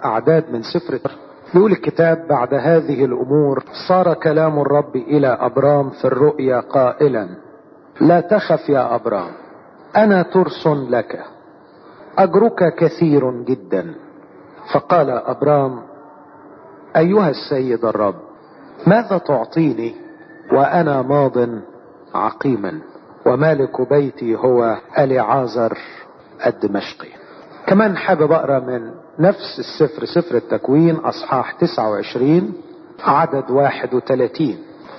أعداد من سفر يقول الكتاب بعد هذه الأمور صار كلام الرب إلى أبرام في الرؤيا قائلا لا تخف يا أبرام أنا ترس لك أجرك كثير جدا فقال أبرام أيها السيد الرب ماذا تعطيني وأنا ماض عقيما ومالك بيتي هو اليعازر الدمشقي كمان حابب اقرا من نفس السفر سفر التكوين اصحاح 29 عدد 31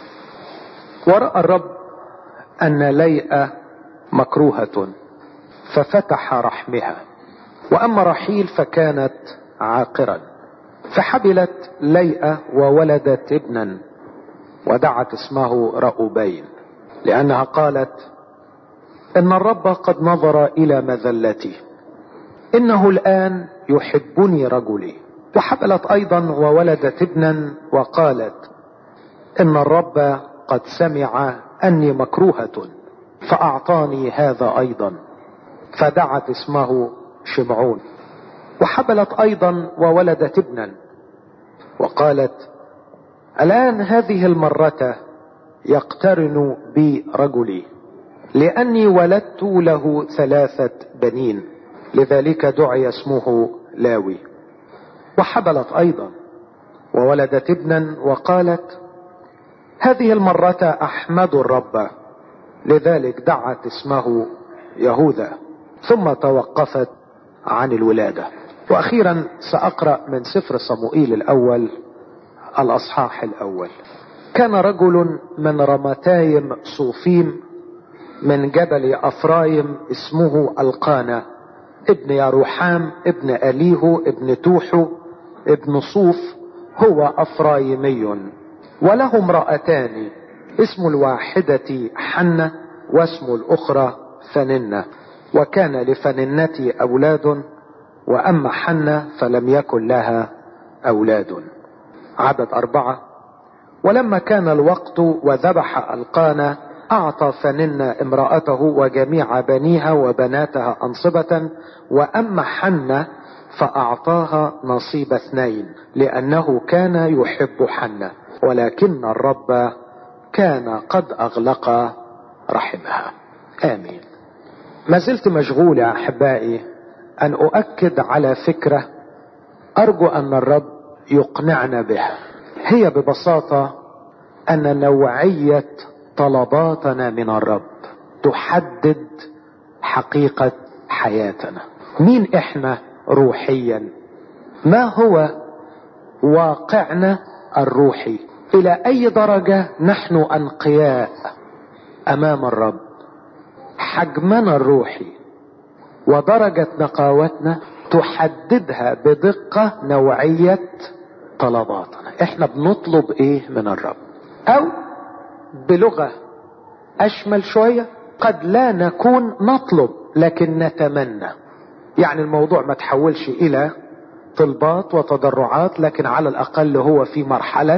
وراى الرب ان ليئه مكروهه ففتح رحمها واما رحيل فكانت عاقرا فحبلت ليئه وولدت ابنا ودعت اسمه رأوبين لانها قالت ان الرب قد نظر الى مذلتي انه الان يحبني رجلي وحبلت ايضا وولدت ابنا وقالت ان الرب قد سمع اني مكروهة فاعطاني هذا ايضا فدعت اسمه شمعون وحبلت ايضا وولدت ابنا وقالت الان هذه المرة يقترن بي رجلي لاني ولدت له ثلاثة بنين لذلك دعي اسمه لاوي وحبلت ايضا وولدت ابنا وقالت هذه المرة احمد الرب لذلك دعت اسمه يهوذا ثم توقفت عن الولادة واخيرا ساقرأ من سفر صموئيل الاول الاصحاح الاول كان رجل من رمتايم صوفيم من جبل افرايم اسمه القانا ابن يروحام ابن اليهو ابن توحو ابن صوف هو افرايمي وله امرأتان اسم الواحدة حنة واسم الاخرى فننة وكان لفننتي اولاد واما حنة فلم يكن لها اولاد عدد اربعة ولما كان الوقت وذبح القانا اعطى فنن امرأته وجميع بنيها وبناتها انصبة واما حنة فاعطاها نصيب اثنين لانه كان يحب حنة ولكن الرب كان قد اغلق رحمها امين ما زلت مشغول يا احبائي ان اؤكد على فكرة ارجو ان الرب يقنعنا بها هي ببساطة ان نوعية طلباتنا من الرب تحدد حقيقة حياتنا مين احنا روحيا ما هو واقعنا الروحي الى اي درجة نحن انقياء امام الرب حجمنا الروحي ودرجة نقاوتنا تحددها بدقة نوعية طلباتنا احنا بنطلب ايه من الرب او بلغة اشمل شوية قد لا نكون نطلب لكن نتمنى يعني الموضوع ما تحولش الى طلبات وتضرعات لكن على الاقل هو في مرحلة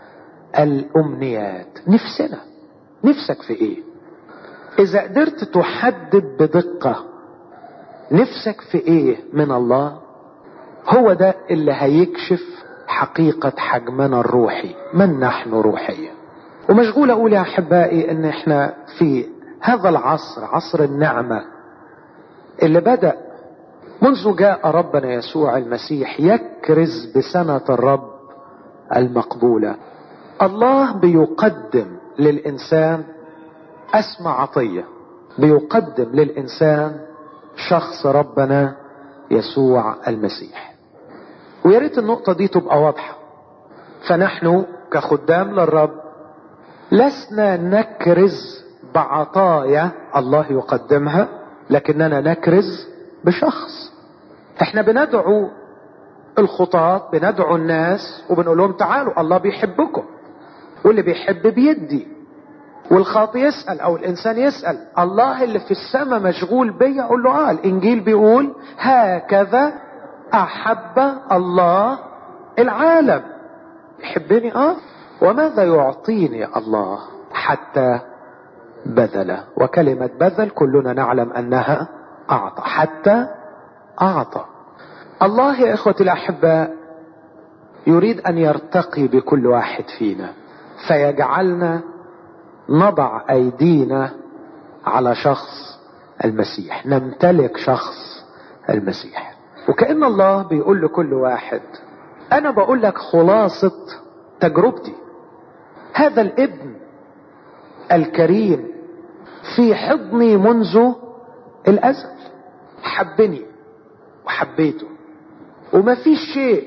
الامنيات نفسنا نفسك في ايه اذا قدرت تحدد بدقة نفسك في ايه من الله هو ده اللي هيكشف حقيقة حجمنا الروحي من نحن روحيا ومشغول اقول يا احبائي ان احنا في هذا العصر عصر النعمة اللي بدأ منذ جاء ربنا يسوع المسيح يكرز بسنة الرب المقبولة الله بيقدم للإنسان أسمى عطية بيقدم للإنسان شخص ربنا يسوع المسيح ويا ريت النقطة دي تبقى واضحة فنحن كخدام للرب لسنا نكرز بعطايا الله يقدمها لكننا نكرز بشخص احنا بندعو الخطاة بندعو الناس وبنقول لهم تعالوا الله بيحبكم واللي بيحب بيدي والخاطي يسأل او الانسان يسأل الله اللي في السماء مشغول بيا اقول له اه الانجيل بيقول هكذا احب الله العالم يحبني اه وماذا يعطيني الله حتى بذل وكلمة بذل كلنا نعلم انها اعطى حتى اعطى الله يا اخوتي الاحباء يريد ان يرتقي بكل واحد فينا فيجعلنا نضع ايدينا على شخص المسيح نمتلك شخص المسيح وكأن الله بيقول لكل واحد انا بقول لك خلاصة تجربتي هذا الابن الكريم في حضني منذ الازل حبني وحبيته وما فيش شيء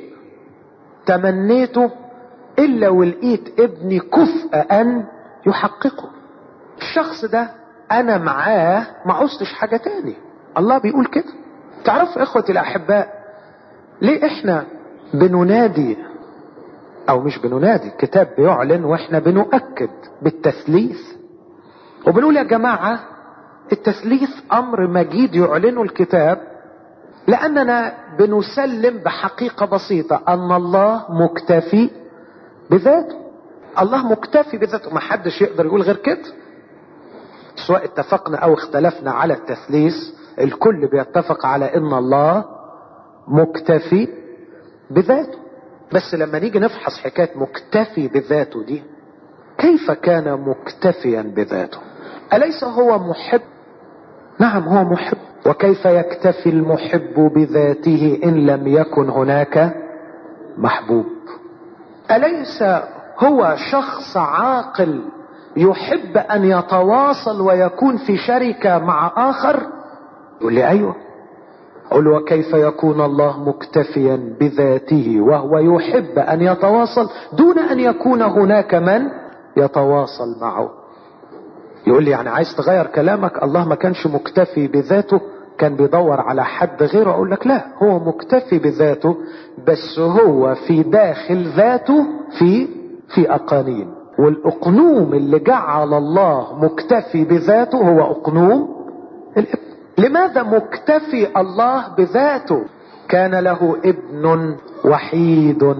تمنيته الا ولقيت ابني كفء ان يحققه الشخص ده انا معاه ما عوزتش حاجة تاني الله بيقول كده تعرفوا اخوتي الاحباء ليه احنا بننادي او مش بننادي الكتاب بيعلن واحنا بنؤكد بالتثليث وبنقول يا جماعة التثليث امر مجيد يعلنه الكتاب لاننا بنسلم بحقيقة بسيطة ان الله مكتفي بذاته الله مكتفي بذاته ما حدش يقدر يقول غير كده سواء اتفقنا او اختلفنا على التثليث الكل بيتفق على ان الله مكتفي بذاته بس لما نيجي نفحص حكاية مكتفي بذاته دي كيف كان مكتفيا بذاته أليس هو محب نعم هو محب وكيف يكتفي المحب بذاته إن لم يكن هناك محبوب أليس هو شخص عاقل يحب أن يتواصل ويكون في شركة مع آخر يقول لي أيوه قل وكيف يكون الله مكتفيا بذاته وهو يحب ان يتواصل دون ان يكون هناك من يتواصل معه يقول لي يعني عايز تغير كلامك الله ما كانش مكتفي بذاته كان بيدور على حد غيره اقول لك لا هو مكتفي بذاته بس هو في داخل ذاته في في اقانيم والاقنوم اللي جعل الله مكتفي بذاته هو اقنوم الابن لماذا مكتفي الله بذاته كان له ابن وحيد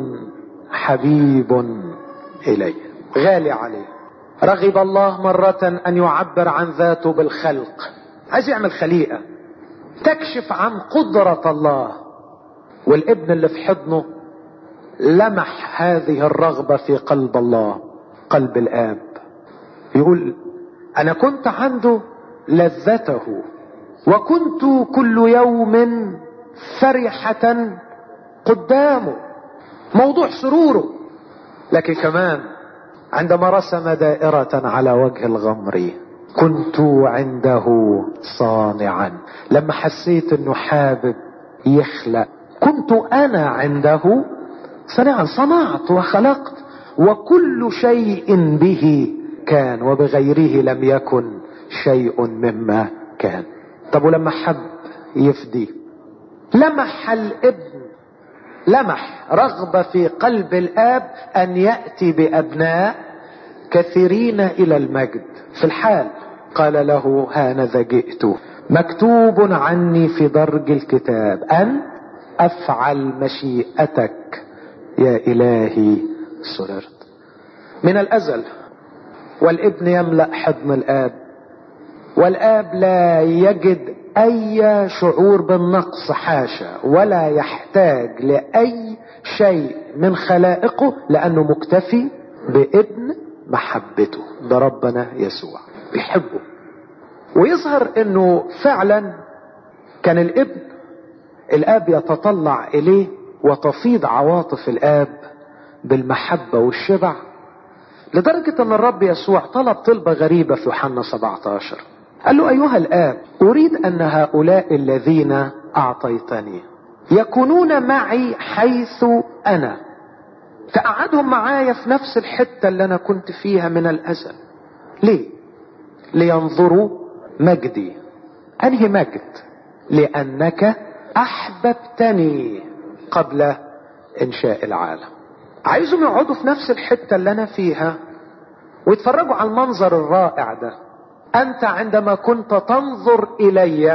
حبيب اليه غالي عليه رغب الله مرة ان يعبر عن ذاته بالخلق عايز يعمل خليقة تكشف عن قدرة الله والابن اللي في حضنه لمح هذه الرغبة في قلب الله قلب الاب يقول انا كنت عنده لذته وكنت كل يوم فرحة قدامه موضوع سروره لكن كمان عندما رسم دائرة على وجه الغمر كنت عنده صانعا لما حسيت انه حابب يخلق كنت انا عنده صانعا صنعت وخلقت وكل شيء به كان وبغيره لم يكن شيء مما كان طب ولما حب يفدي لمح الابن لمح رغبة في قلب الاب ان يأتي بابناء كثيرين الى المجد في الحال قال له هانذا جئت مكتوب عني في درج الكتاب ان افعل مشيئتك يا الهي سررت من الازل والابن يملأ حضن الاب والاب لا يجد اي شعور بالنقص حاشا ولا يحتاج لاي شيء من خلائقه لانه مكتفي بابن محبته ده ربنا يسوع بيحبه ويظهر انه فعلا كان الابن الاب يتطلع اليه وتفيض عواطف الاب بالمحبه والشبع لدرجه ان الرب يسوع طلب طلبه غريبه في يوحنا 17 قال له ايها الاب اريد ان هؤلاء الذين اعطيتني يكونون معي حيث انا تقعدهم معايا في نفس الحته اللي انا كنت فيها من الازل ليه لينظروا مجدي انهي مجد لانك احببتني قبل انشاء العالم عايزهم يقعدوا في نفس الحته اللي انا فيها ويتفرجوا على المنظر الرائع ده انت عندما كنت تنظر الي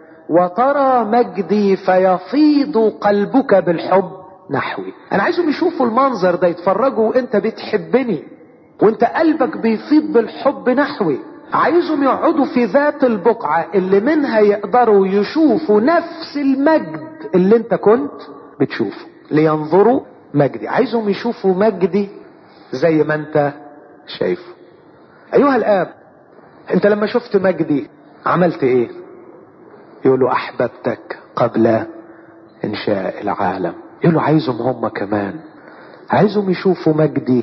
وترى مجدي فيفيض قلبك بالحب نحوي انا عايزهم يشوفوا المنظر ده يتفرجوا وانت بتحبني وانت قلبك بيفيض بالحب نحوي عايزهم يقعدوا في ذات البقعة اللي منها يقدروا يشوفوا نفس المجد اللي انت كنت بتشوفه لينظروا مجدي عايزهم يشوفوا مجدي زي ما انت شايفه ايها الاب انت لما شفت مجدي عملت ايه يقولوا احببتك قبل انشاء العالم يقولوا عايزهم هم كمان عايزهم يشوفوا مجدي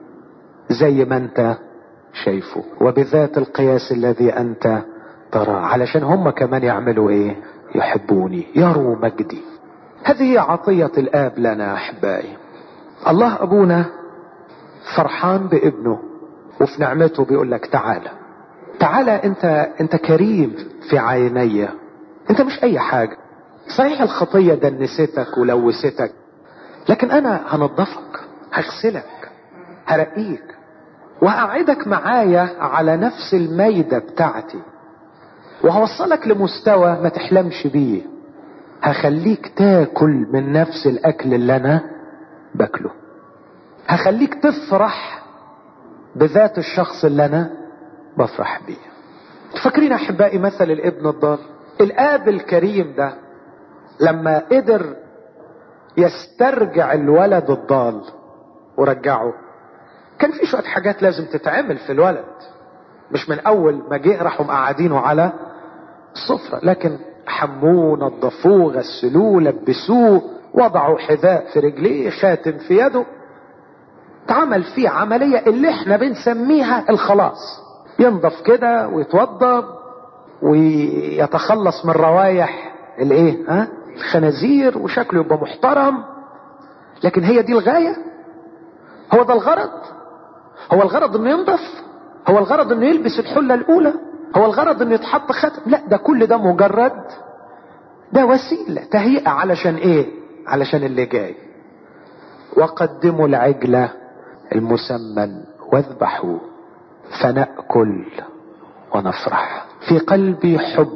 زي ما انت شايفه وبذات القياس الذي انت تراه علشان هم كمان يعملوا ايه يحبوني يروا مجدي هذه هي عطية الاب لنا احبائي الله ابونا فرحان بابنه وفي نعمته بيقول لك تعالى تعالى انت انت كريم في عيني انت مش اي حاجة صحيح الخطية دنستك ولوستك لكن انا هنضفك هغسلك هرقيك وهقعدك معايا على نفس الميدة بتاعتي وهوصلك لمستوى ما تحلمش بيه هخليك تاكل من نفس الاكل اللي انا باكله هخليك تفرح بذات الشخص اللي انا بفرح بيه فاكرين احبائي مثل الابن الضال الاب الكريم ده لما قدر يسترجع الولد الضال ورجعه كان في شويه حاجات لازم تتعمل في الولد مش من اول ما جه راحوا مقعدينه على السفره لكن حموه نظفوه غسلوه لبسوه وضعوا حذاء في رجليه خاتم في يده اتعمل فيه عملية اللي احنا بنسميها الخلاص ينضف كده ويتوضب ويتخلص من روايح الايه ها الخنازير وشكله يبقى محترم لكن هي دي الغاية هو ده الغرض هو الغرض انه ينضف هو الغرض انه يلبس الحلة الاولى هو الغرض انه يتحط ختم لا ده كل ده مجرد ده وسيلة تهيئة علشان ايه علشان اللي جاي وقدموا العجلة المسمن واذبحوا فنأكل ونفرح في قلبي حب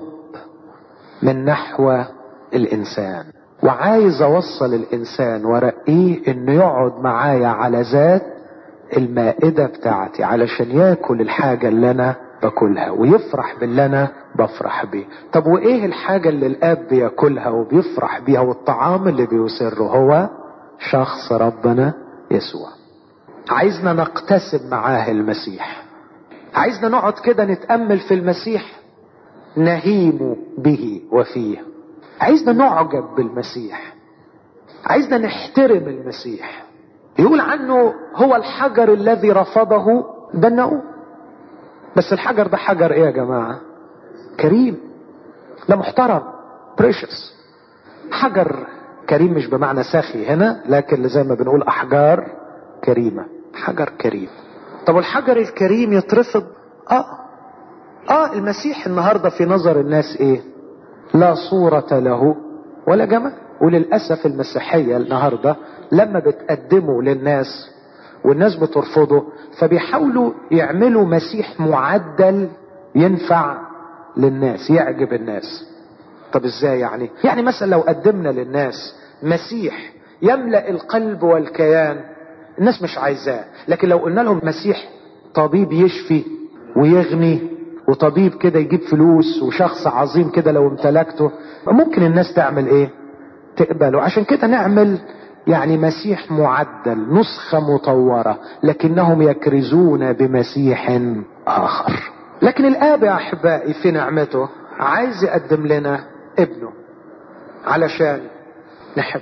من نحو الانسان وعايز اوصل الانسان ورقيه انه يقعد معايا على ذات المائدة بتاعتي علشان ياكل الحاجة اللي انا باكلها ويفرح باللي انا بفرح بيه طب وايه الحاجة اللي الاب بياكلها وبيفرح بيها والطعام اللي بيسره هو شخص ربنا يسوع عايزنا نقتسم معاه المسيح عايزنا نقعد كده نتأمل في المسيح نهيم به وفيه عايزنا نعجب بالمسيح عايزنا نحترم المسيح يقول عنه هو الحجر الذي رفضه بنوه بس الحجر ده حجر ايه يا جماعة كريم ده محترم بريشس حجر كريم مش بمعنى سخي هنا لكن زي ما بنقول احجار كريمة حجر كريم طب الحجر الكريم يترفض اه اه المسيح النهاردة في نظر الناس ايه لا صورة له ولا جمال وللأسف المسيحية النهاردة لما بتقدمه للناس والناس بترفضه فبيحاولوا يعملوا مسيح معدل ينفع للناس يعجب الناس طب ازاي يعني يعني مثلا لو قدمنا للناس مسيح يملأ القلب والكيان الناس مش عايزاه لكن لو قلنا لهم مسيح طبيب يشفي ويغني وطبيب كده يجيب فلوس وشخص عظيم كده لو امتلكته ممكن الناس تعمل ايه تقبله عشان كده نعمل يعني مسيح معدل نسخة مطورة لكنهم يكرزون بمسيح آخر لكن الآب يا أحبائي في نعمته عايز يقدم لنا ابنه علشان نحبه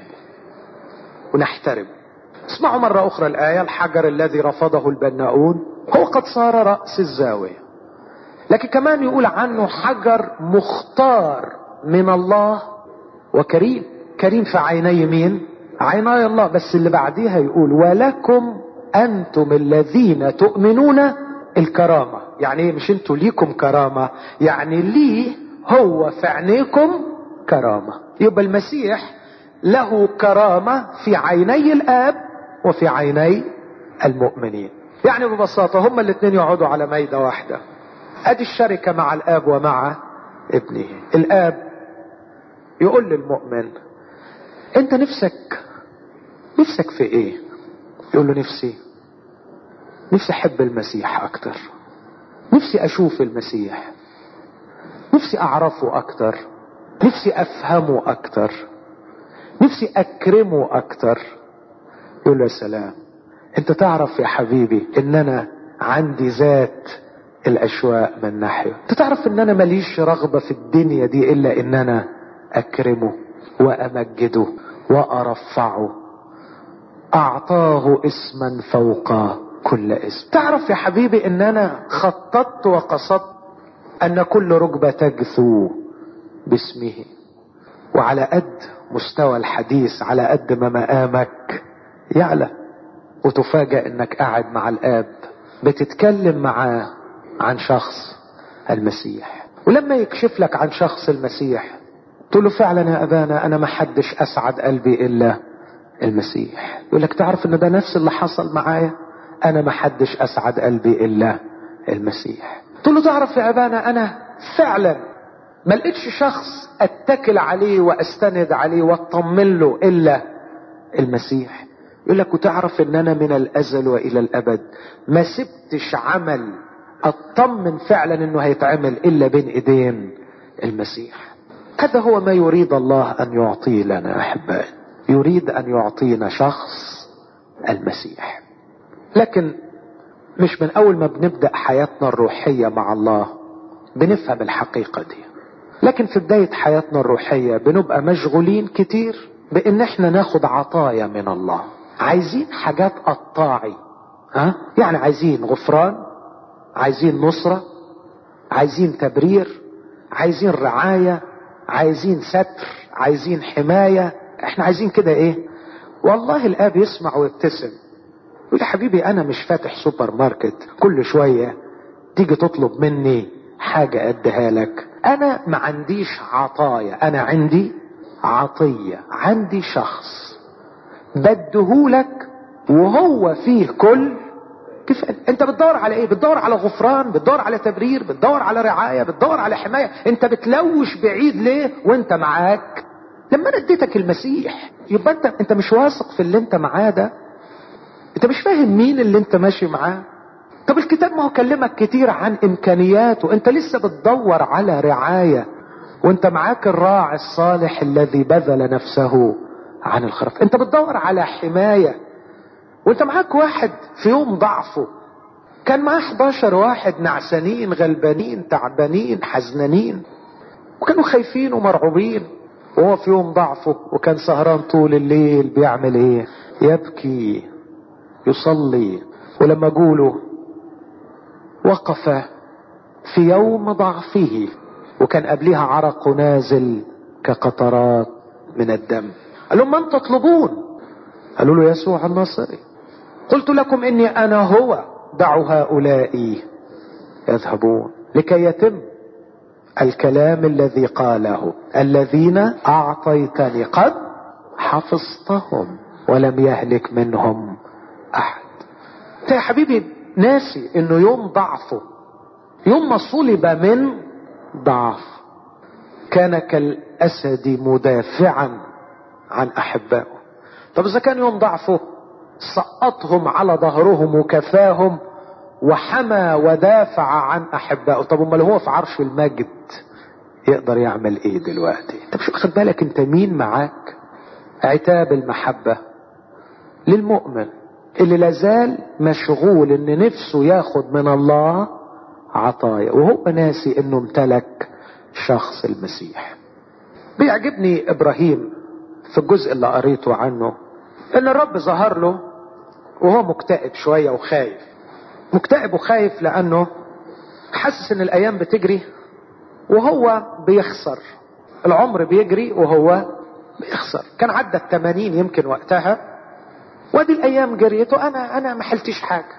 ونحترمه اسمعوا مرة أخرى الآية الحجر الذي رفضه البناؤون هو قد صار رأس الزاوية لكن كمان يقول عنه حجر مختار من الله وكريم كريم في عيني مين عيني الله بس اللي بعديها يقول ولكم انتم الذين تؤمنون الكرامة يعني ايه مش انتوا ليكم كرامة يعني ليه هو في عينيكم كرامة يبقى المسيح له كرامة في عيني الاب وفي عيني المؤمنين يعني ببساطة هما الاثنين يقعدوا على ميدة واحدة ادي الشركة مع الاب ومع ابنه الاب يقول للمؤمن انت نفسك نفسك في ايه يقول له نفسي نفسي احب المسيح اكتر نفسي اشوف المسيح نفسي اعرفه اكتر نفسي افهمه اكتر نفسي اكرمه اكتر يقول له يا سلام انت تعرف يا حبيبي ان انا عندي ذات الاشواق من ناحيه انت تعرف ان انا ماليش رغبه في الدنيا دي الا ان انا اكرمه وامجده وارفعه اعطاه اسما فوق كل اسم تعرف يا حبيبي ان انا خططت وقصدت ان كل ركبه تجثو باسمه وعلى قد مستوى الحديث على قد ما مقامك يعلى وتفاجأ انك قاعد مع الاب بتتكلم معاه عن شخص المسيح ولما يكشف لك عن شخص المسيح تقول له فعلا يا ابانا انا ما حدش اسعد قلبي الا المسيح يقول لك تعرف ان ده نفس اللي حصل معايا انا ما حدش اسعد قلبي الا المسيح تقول له تعرف يا ابانا انا فعلا ما لقيتش شخص اتكل عليه واستند عليه واطمن له الا المسيح يقول لك وتعرف ان انا من الازل والى الابد ما سبتش عمل اطمن فعلا انه هيتعمل الا بين ايدين المسيح هذا هو ما يريد الله ان يعطي لنا احبائي يريد ان يعطينا شخص المسيح لكن مش من اول ما بنبدا حياتنا الروحيه مع الله بنفهم الحقيقه دي لكن في بدايه حياتنا الروحيه بنبقى مشغولين كتير بان احنا ناخد عطايا من الله عايزين حاجات قطاعي ها يعني عايزين غفران عايزين نصرة عايزين تبرير عايزين رعاية عايزين ستر عايزين حماية احنا عايزين كده ايه والله الاب يسمع ويبتسم يقول يا حبيبي انا مش فاتح سوبر ماركت كل شوية تيجي تطلب مني حاجة اديها لك انا ما عنديش عطايا انا عندي عطية عندي شخص بدهولك وهو فيه كل كفاية انت بتدور على ايه بتدور على غفران بتدور على تبرير بتدور على رعاية بتدور على حماية انت بتلوش بعيد ليه وانت معاك لما انا اديتك المسيح يبقى انت انت مش واثق في اللي انت معاه ده انت مش فاهم مين اللي انت ماشي معاه طب الكتاب ما هو كلمك كتير عن امكانياته انت لسه بتدور على رعاية وانت معاك الراعي الصالح الذي بذل نفسه عن الخرف انت بتدور على حماية وانت معاك واحد في يوم ضعفه كان معاه 11 واحد نعسانين غلبانين تعبانين حزنانين وكانوا خايفين ومرعوبين وهو في يوم ضعفه وكان سهران طول الليل بيعمل ايه يبكي يصلي ولما قولوا وقف في يوم ضعفه وكان قبلها عرق نازل كقطرات من الدم قال لهم من تطلبون قالوا له يسوع الناصري قلت لكم اني انا هو دعوا هؤلاء يذهبون لكي يتم الكلام الذي قاله الذين اعطيتني قد حفظتهم ولم يهلك منهم احد انت يا حبيبي ناسي انه يوم ضعفه يوم ما صلب من ضعف كان كالاسد مدافعا عن احبائه طب اذا كان يوم ضعفه سقطهم على ظهرهم وكفاهم وحمى ودافع عن احبائه طب امال هو في عرش المجد يقدر يعمل ايه دلوقتي انت مش واخد بالك انت مين معاك عتاب المحبة للمؤمن اللي لازال مشغول ان نفسه ياخد من الله عطايا وهو ناسي انه امتلك شخص المسيح بيعجبني ابراهيم في الجزء اللي قريته عنه ان الرب ظهر له وهو مكتئب شوية وخايف مكتئب وخايف لانه حاسس ان الايام بتجري وهو بيخسر العمر بيجري وهو بيخسر كان عدى التمانين يمكن وقتها وادي الايام جريت وانا انا ما حلتش حاجه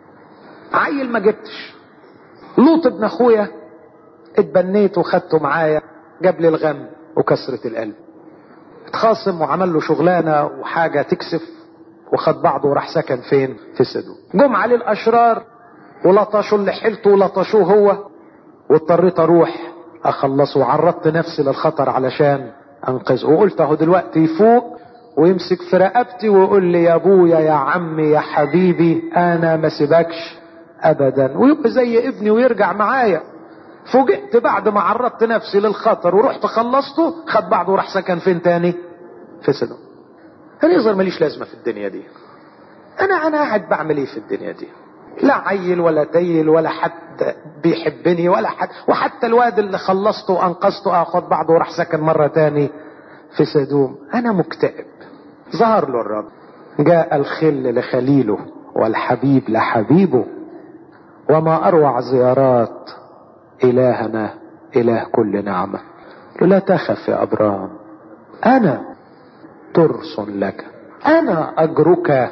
عيل ما جبتش لوط ابن اخويا اتبنيت وخدته معايا جاب لي الغم وكسرة القلب اتخاصم وعمل له شغلانه وحاجه تكسف وخد بعضه وراح سكن فين في سدو جم عليه الاشرار ولطشوا اللي حيلته ولطشوه هو واضطريت اروح اخلصه وعرضت نفسي للخطر علشان انقذه وقلت اهو دلوقتي يفوق ويمسك في رقبتي ويقول لي يا ابويا يا عمي يا حبيبي انا ما سيبكش ابدا ويبقى زي ابني ويرجع معايا فوجئت بعد ما عرضت نفسي للخطر ورحت خلصته خد بعضه وراح سكن فين تاني في سدوم انا يظهر ماليش لازمه في الدنيا دي انا انا قاعد بعمل ايه في الدنيا دي لا عيل ولا تيل ولا حد بيحبني ولا حد وحتى الواد اللي خلصته وانقذته اخد بعضه وراح سكن مره تاني في سدوم انا مكتئب ظهر له الرب جاء الخل لخليله والحبيب لحبيبه وما اروع زيارات الهنا اله كل نعمه لا تخف يا ابراهيم انا ترس لك انا اجرك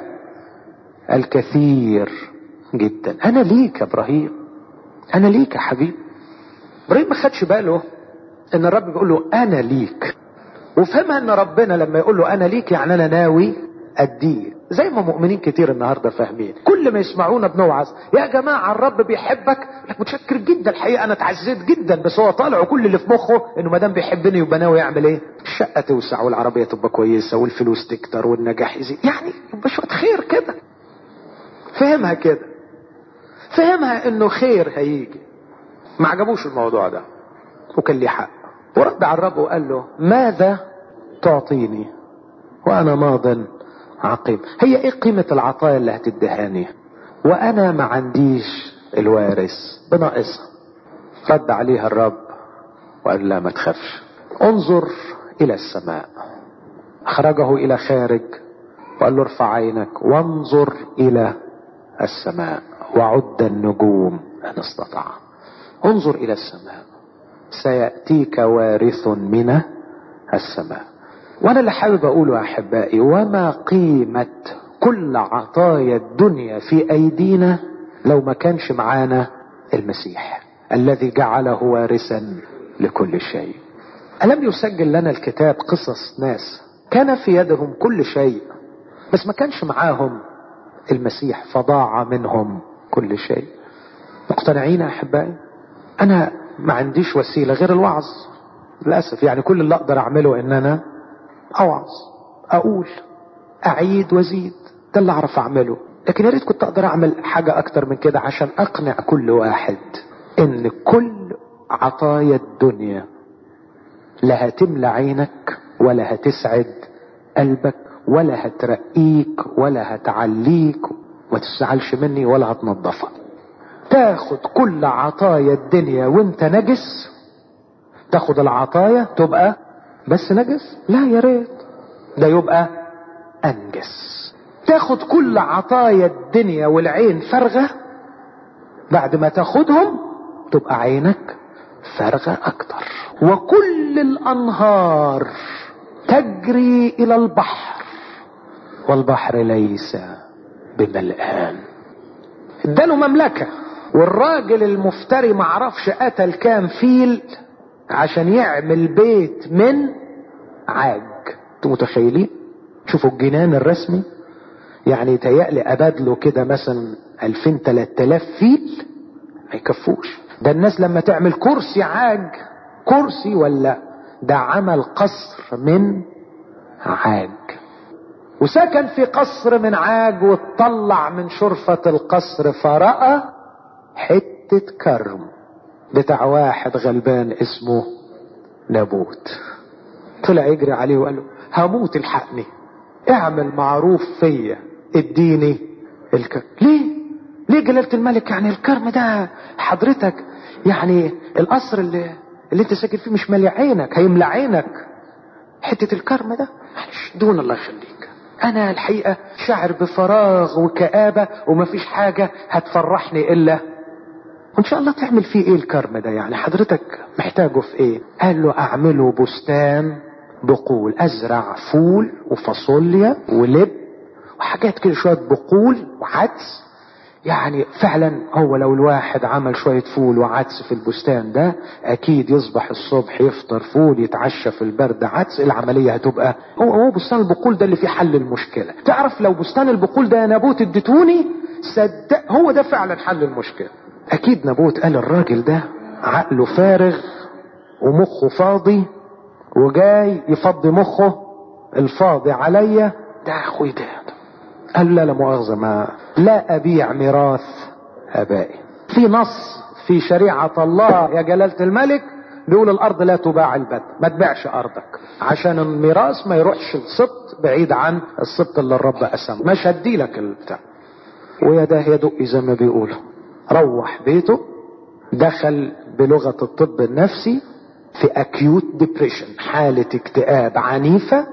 الكثير جدا انا ليك يا ابراهيم انا ليك يا حبيبي ابراهيم ما خدش باله ان الرب بيقول له انا ليك وفهمها ان ربنا لما يقول له انا ليك يعني انا ناوي اديه زي ما مؤمنين كتير النهارده فاهمين كل ما يسمعونا بنوعظ يا جماعه الرب بيحبك لك متشكر جدا الحقيقه انا اتعزيت جدا بس هو طالع وكل اللي في مخه انه ما دام بيحبني يبقى ناوي يعمل ايه الشقه توسع والعربيه تبقى كويسه والفلوس تكتر والنجاح يزيد يعني يبقى شويه خير كده فهمها كده فهمها انه خير هيجي ما عجبوش الموضوع ده وكان ليه حق ورد على الرب وقال له ماذا تعطيني وانا ماض عقيم هي ايه قيمة العطايا اللي هتدهاني وانا ما عنديش الوارث بناقصها رد عليها الرب وقال لا ما تخافش انظر الى السماء اخرجه الى خارج وقال له ارفع عينك وانظر الى السماء وعد النجوم ان استطاع انظر الى السماء سياتيك وارث من السماء وانا اللي حابب اقوله يا احبائي وما قيمه كل عطايا الدنيا في ايدينا لو ما كانش معانا المسيح الذي جعله وارثا لكل شيء الم يسجل لنا الكتاب قصص ناس كان في يدهم كل شيء بس ما كانش معاهم المسيح فضاع منهم كل شيء مقتنعين يا احبائي انا ما عنديش وسيله غير الوعظ للاسف يعني كل اللي اقدر اعمله ان انا اوعظ اقول اعيد وازيد ده اللي اعرف اعمله لكن يا ريت كنت اقدر اعمل حاجه اكتر من كده عشان اقنع كل واحد ان كل عطايا الدنيا لا هتملى عينك ولا هتسعد قلبك ولا هترقيك ولا هتعليك ما تزعلش مني ولا هتنظفك تاخد كل عطايا الدنيا وانت نجس تاخد العطايا تبقى بس نجس لا يا ريت ده يبقى انجس تاخد كل عطايا الدنيا والعين فارغه بعد ما تاخدهم تبقى عينك فارغه اكتر وكل الانهار تجري الى البحر والبحر ليس بملآن اداله مملكة والراجل المفتري معرفش قتل كام فيل عشان يعمل بيت من عاج انتوا متخيلين شوفوا الجنان الرسمي يعني يتهيألي ابادله كده مثلا 2000 3000 فيل ما يكفوش ده الناس لما تعمل كرسي عاج كرسي ولا ده عمل قصر من عاج وسكن في قصر من عاج واتطلع من شرفة القصر فرأى حتة كرم بتاع واحد غلبان اسمه نابوت طلع يجري عليه وقال له هموت الحقني اعمل معروف فيا اديني الكرم ليه ليه جلالة الملك يعني الكرم ده حضرتك يعني القصر اللي اللي انت ساكن فيه مش مالي عينك هيملى عينك حتة الكرم ده معلش دون الله يخليك انا الحقيقة شعر بفراغ وكآبة ومفيش حاجة هتفرحني الا وان شاء الله تعمل فيه ايه الكرم ده يعني حضرتك محتاجه في ايه قال له اعمله بستان بقول ازرع فول وفاصوليا ولب وحاجات كده شوية بقول وعدس يعني فعلا هو لو الواحد عمل شوية فول وعدس في البستان ده اكيد يصبح الصبح يفطر فول يتعشى في البرد عدس العملية هتبقى هو هو بستان البقول ده اللي فيه حل المشكلة تعرف لو بستان البقول ده يا نابوت اديتوني صدق هو ده فعلا حل المشكلة اكيد نابوت قال الراجل ده عقله فارغ ومخه فاضي وجاي يفضي مخه الفاضي عليا ده اخوي ده قال لا لا مؤاخذة ما لا أبيع ميراث ابائي في نص في شريعة الله يا جلالة الملك بيقول الارض لا تباع البت ما تبيعش ارضك عشان الميراث ما يروحش السبط بعيد عن السبط اللي الرب قسمه مش هديلك البتاع ويا ده يدق زي ما بيقولوا روح بيته دخل بلغة الطب النفسي في اكيوت ديبريشن حالة اكتئاب عنيفة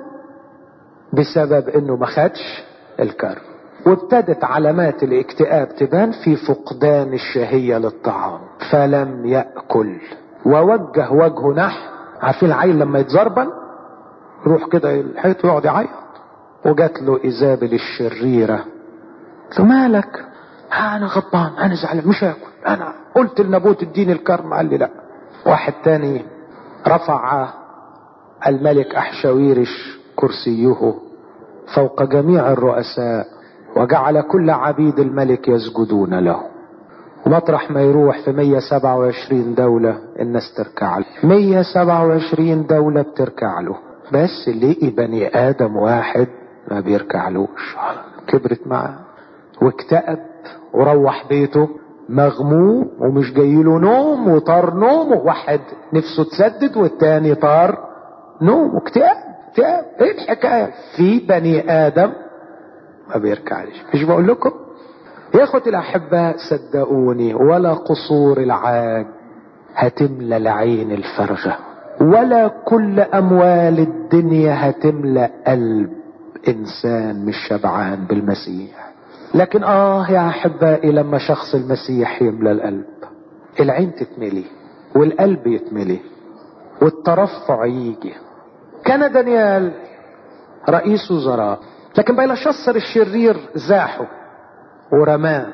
بسبب انه ما خدش الكرب وابتدت علامات الاكتئاب تبان في فقدان الشهية للطعام فلم يأكل ووجه وجهه نحو عارفين العيل لما يتزربن يروح كده الحيط ويقعد يعيط وجات له ايزابل الشريرة قلت له مالك انا غضبان انا زعلان مش هاكل انا قلت لنابوت اديني الكرم قال لي لا واحد تاني رفع الملك احشاويرش كرسيه فوق جميع الرؤساء وجعل كل عبيد الملك يسجدون له ومطرح ما يروح في 127 دولة الناس تركع له 127 دولة بتركع له بس لقي بني آدم واحد ما بيركعلوش كبرت معاه واكتئب وروح بيته مغموم ومش جايله نوم وطار نوم واحد نفسه تسدد والتاني طار نوم واكتئاب اكتئاب ايه الحكاية في بني آدم ما بيركعلش مش بقول لكم يا اخوتي الاحباء صدقوني ولا قصور العاج هتملى العين الفارغه ولا كل اموال الدنيا هتملى قلب انسان مش شبعان بالمسيح لكن اه يا احبائي لما شخص المسيح يملى القلب العين تتملي والقلب يتملي والترفع يجي كان دانيال رئيس وزراء لكن بيلشصر الشرير زاحه ورماه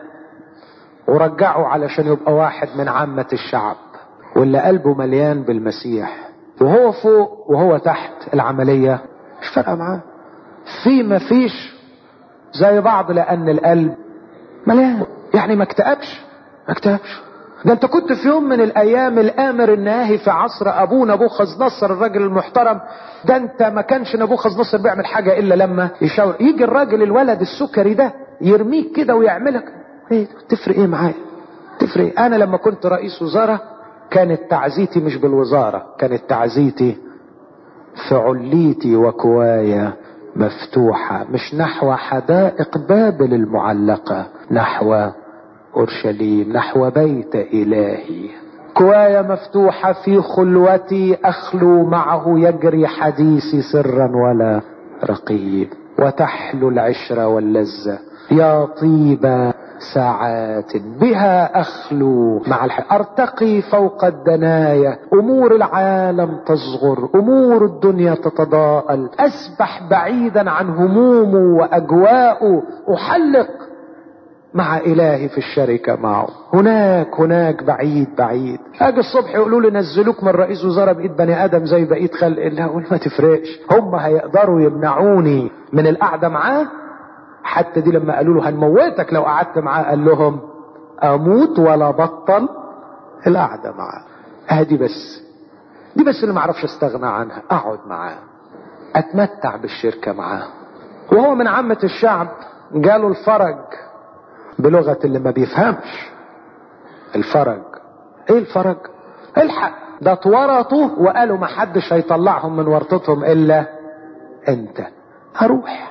ورجعه علشان يبقى واحد من عامة الشعب واللي قلبه مليان بالمسيح وهو فوق وهو تحت العملية مش فارقة معاه في ما فيش زي بعض لأن القلب مليان يعني ما اكتئبش ما اكتئبش ده انت كنت في يوم من الايام الامر الناهي في عصر ابو نبوخذ نصر الراجل المحترم ده انت ما كانش نبوخذ نصر بيعمل حاجه الا لما يشاور يجي الراجل الولد السكري ده يرميك كده ويعملك ايه تفرق ايه معايا تفرق ايه انا لما كنت رئيس وزاره كانت تعزيتي مش بالوزاره كانت تعزيتي في عليتي وكوايا مفتوحه مش نحو حدائق بابل المعلقه نحو اورشليم نحو بيت الهي كوايا مفتوحة في خلوتي اخلو معه يجري حديثي سرا ولا رقيب وتحلو العشرة واللذة يا طيب ساعات بها اخلو مع الحياة ارتقي فوق الدنايا امور العالم تصغر امور الدنيا تتضاءل اسبح بعيدا عن همومه واجواءه احلق مع الهي في الشركة معه هناك هناك بعيد بعيد اجي الصبح يقولوا لي نزلوك من رئيس وزراء بقيت بني ادم زي بقيت خلق الله اقول ما تفرقش هم هيقدروا يمنعوني من القعدة معاه حتى دي لما قالوا له هنموتك لو قعدت معاه قال لهم اموت ولا بطل القعدة معاه ادي بس دي بس اللي معرفش استغنى عنها اقعد معاه اتمتع بالشركة معاه وهو من عامة الشعب جاله الفرج بلغة اللي ما بيفهمش الفرج ايه الفرج الحق ده اتورطوا وقالوا ما حدش هيطلعهم من ورطتهم الا انت هروح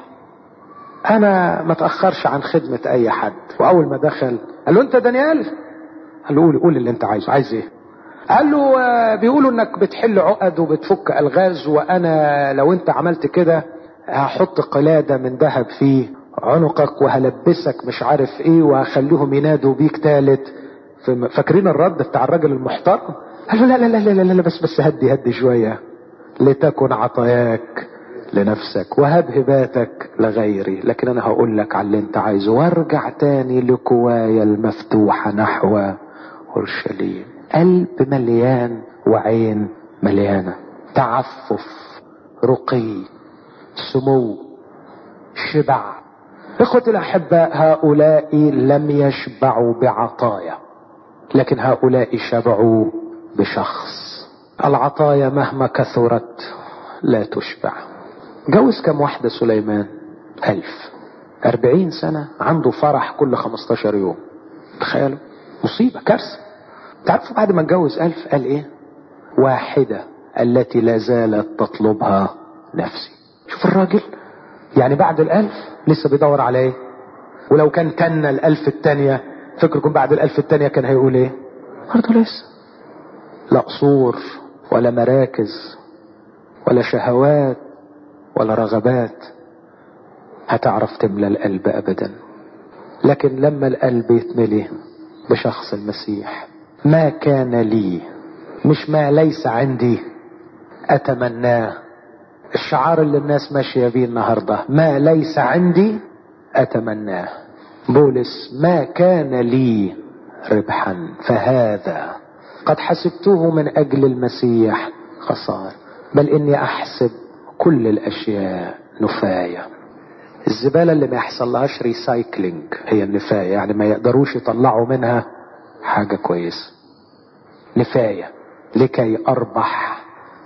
انا ما تاخرش عن خدمة اي حد واول ما دخل قال له انت دانيال قال له قول قول اللي انت عايزه عايز ايه قال له آه، بيقولوا انك بتحل عقد وبتفك الغاز وانا لو انت عملت كده هحط قلادة من ذهب في عنقك وهلبسك مش عارف ايه وهخليهم ينادوا بيك تالت فم- فاكرين الرد بتاع الراجل المحترم قال له لا لا لا لا لا, لا بس بس هدي هدي شوية لتكن عطاياك لنفسك وهب هباتك لغيري لكن انا هقول لك على اللي انت عايزه وارجع تاني لكوايا المفتوحة نحو اورشليم قلب مليان وعين مليانة تعفف رقي سمو شبع اخوتي الاحباء هؤلاء لم يشبعوا بعطايا لكن هؤلاء شبعوا بشخص العطايا مهما كثرت لا تشبع جوز كم واحدة سليمان ألف أربعين سنة عنده فرح كل خمستاشر يوم تخيلوا مصيبة كارثة تعرفوا بعد ما اتجوز ألف قال إيه واحدة التي لا زالت تطلبها نفسي شوف الراجل يعني بعد الألف لسه بيدور على إيه ولو كان تنى الألف التانية فكركم بعد الألف التانية كان هيقول إيه برضه لسه لا قصور ولا مراكز ولا شهوات ولا رغبات هتعرف تملى القلب ابدا لكن لما القلب يتملي بشخص المسيح ما كان لي مش ما ليس عندي اتمناه الشعار اللي الناس ماشية بيه النهاردة ما ليس عندي اتمناه بولس ما كان لي ربحا فهذا قد حسبته من اجل المسيح خسارة بل اني احسب كل الاشياء نفايه الزباله اللي ما يحصل لهاش ريسايكلينج هي النفايه يعني ما يقدروش يطلعوا منها حاجه كويسه نفايه لكي اربح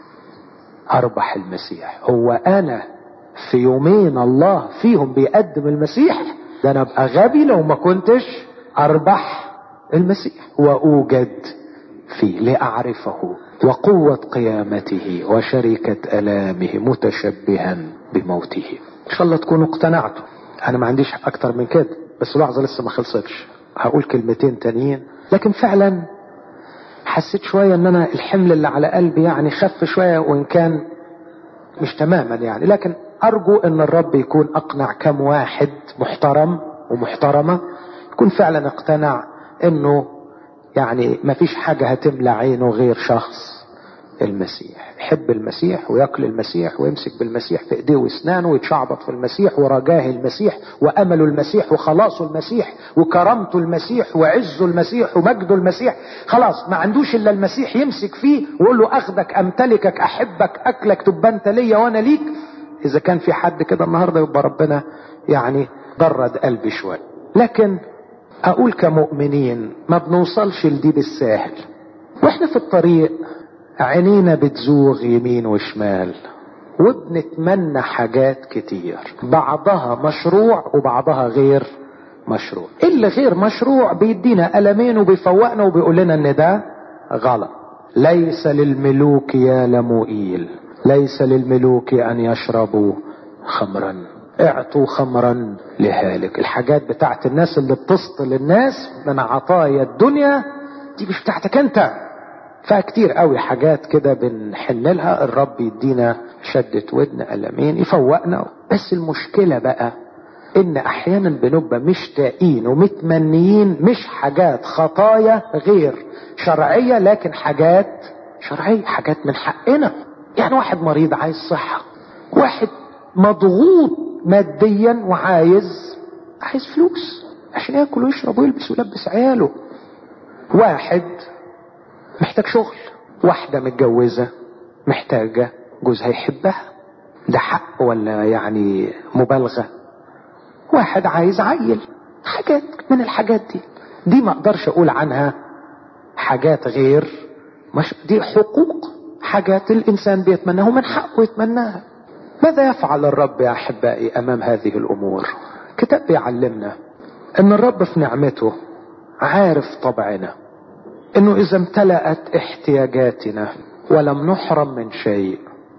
اربح المسيح هو انا في يومين الله فيهم بيقدم المسيح ده انا ابقى غبي لو ما كنتش اربح المسيح واوجد فيه لاعرفه وقوه قيامته وشركه الامه متشبها بموته ان شاء الله تكونوا اقتنعتوا انا ما عنديش اكتر من كده بس لحظه لسه ما خلصتش هقول كلمتين تانيين لكن فعلا حسيت شويه ان انا الحمل اللي على قلبي يعني خف شويه وان كان مش تماما يعني لكن ارجو ان الرب يكون اقنع كم واحد محترم ومحترمه يكون فعلا اقتنع انه يعني ما فيش حاجه هتملى عينه غير شخص المسيح يحب المسيح ويقل المسيح ويمسك بالمسيح في ايديه واسنانه ويتشعبط في المسيح ورجاه المسيح وامل المسيح وخلاص المسيح وكرامته المسيح وعز المسيح ومجد المسيح خلاص ما عندوش الا المسيح يمسك فيه ويقول له اخذك امتلكك احبك اكلك تبقى انت ليا وانا ليك اذا كان في حد كده النهارده يبقى ربنا يعني برد قلبي شويه لكن اقول كمؤمنين ما بنوصلش لدي بالساهل واحنا في الطريق عينينا بتزوغ يمين وشمال وبنتمنى حاجات كتير بعضها مشروع وبعضها غير مشروع اللي غير مشروع بيدينا ألمين وبيفوقنا وبيقول لنا ان ده غلط ليس للملوك يا لموئيل ليس للملوك ان يشربوا خمرا اعطوا خمرا لهالك الحاجات بتاعت الناس اللي بتسطل الناس من عطايا الدنيا دي مش بتاعتك انت فيها كتير قوي حاجات كده بنحن لها الرب يدينا شدة ودن ألمين يفوقنا بس المشكلة بقى ان احيانا بنبقى مشتاقين ومتمنيين مش حاجات خطايا غير شرعية لكن حاجات شرعية حاجات من حقنا يعني واحد مريض عايز صحة واحد مضغوط ماديا وعايز عايز فلوس عشان ياكل ويشرب ويلبس ويلبس عياله واحد محتاج شغل واحدة متجوزة محتاجة جوزها يحبها ده حق ولا يعني مبالغة واحد عايز عيل حاجات من الحاجات دي دي ما اقدرش اقول عنها حاجات غير مش دي حقوق حاجات الانسان بيتمناها ومن حقه يتمناها ماذا يفعل الرب يا احبائي امام هذه الامور كتاب بيعلمنا ان الرب في نعمته عارف طبعنا انه اذا امتلأت احتياجاتنا ولم نحرم من شيء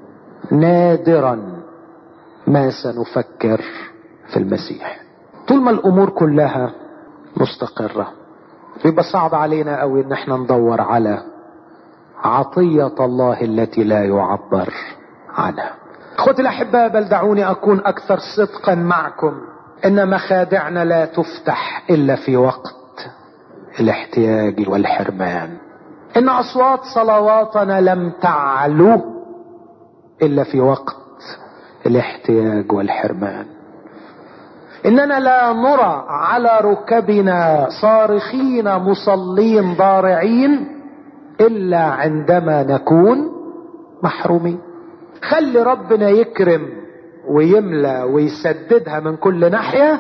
نادرا ما سنفكر في المسيح طول ما الامور كلها مستقرة بيبقى صعب علينا قوي ان احنا ندور على عطية الله التي لا يعبر عنها اخوتي الاحباء بل دعوني اكون اكثر صدقا معكم ان مخادعنا لا تفتح الا في وقت الاحتياج والحرمان ان اصوات صلواتنا لم تعلو الا في وقت الاحتياج والحرمان اننا لا نرى على ركبنا صارخين مصلين ضارعين الا عندما نكون محرومين خلي ربنا يكرم ويملى ويسددها من كل ناحيه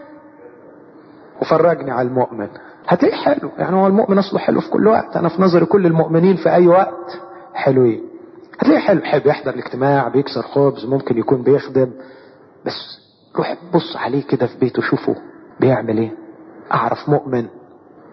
وفرجني على المؤمن هتلاقيه حلو يعني هو المؤمن اصله حلو في كل وقت انا في نظري كل المؤمنين في اي وقت حلوين هتلاقيه حلو حلو يحضر الاجتماع بيكسر خبز ممكن يكون بيخدم بس روح بص عليه كده في بيته شوفه بيعمل ايه اعرف مؤمن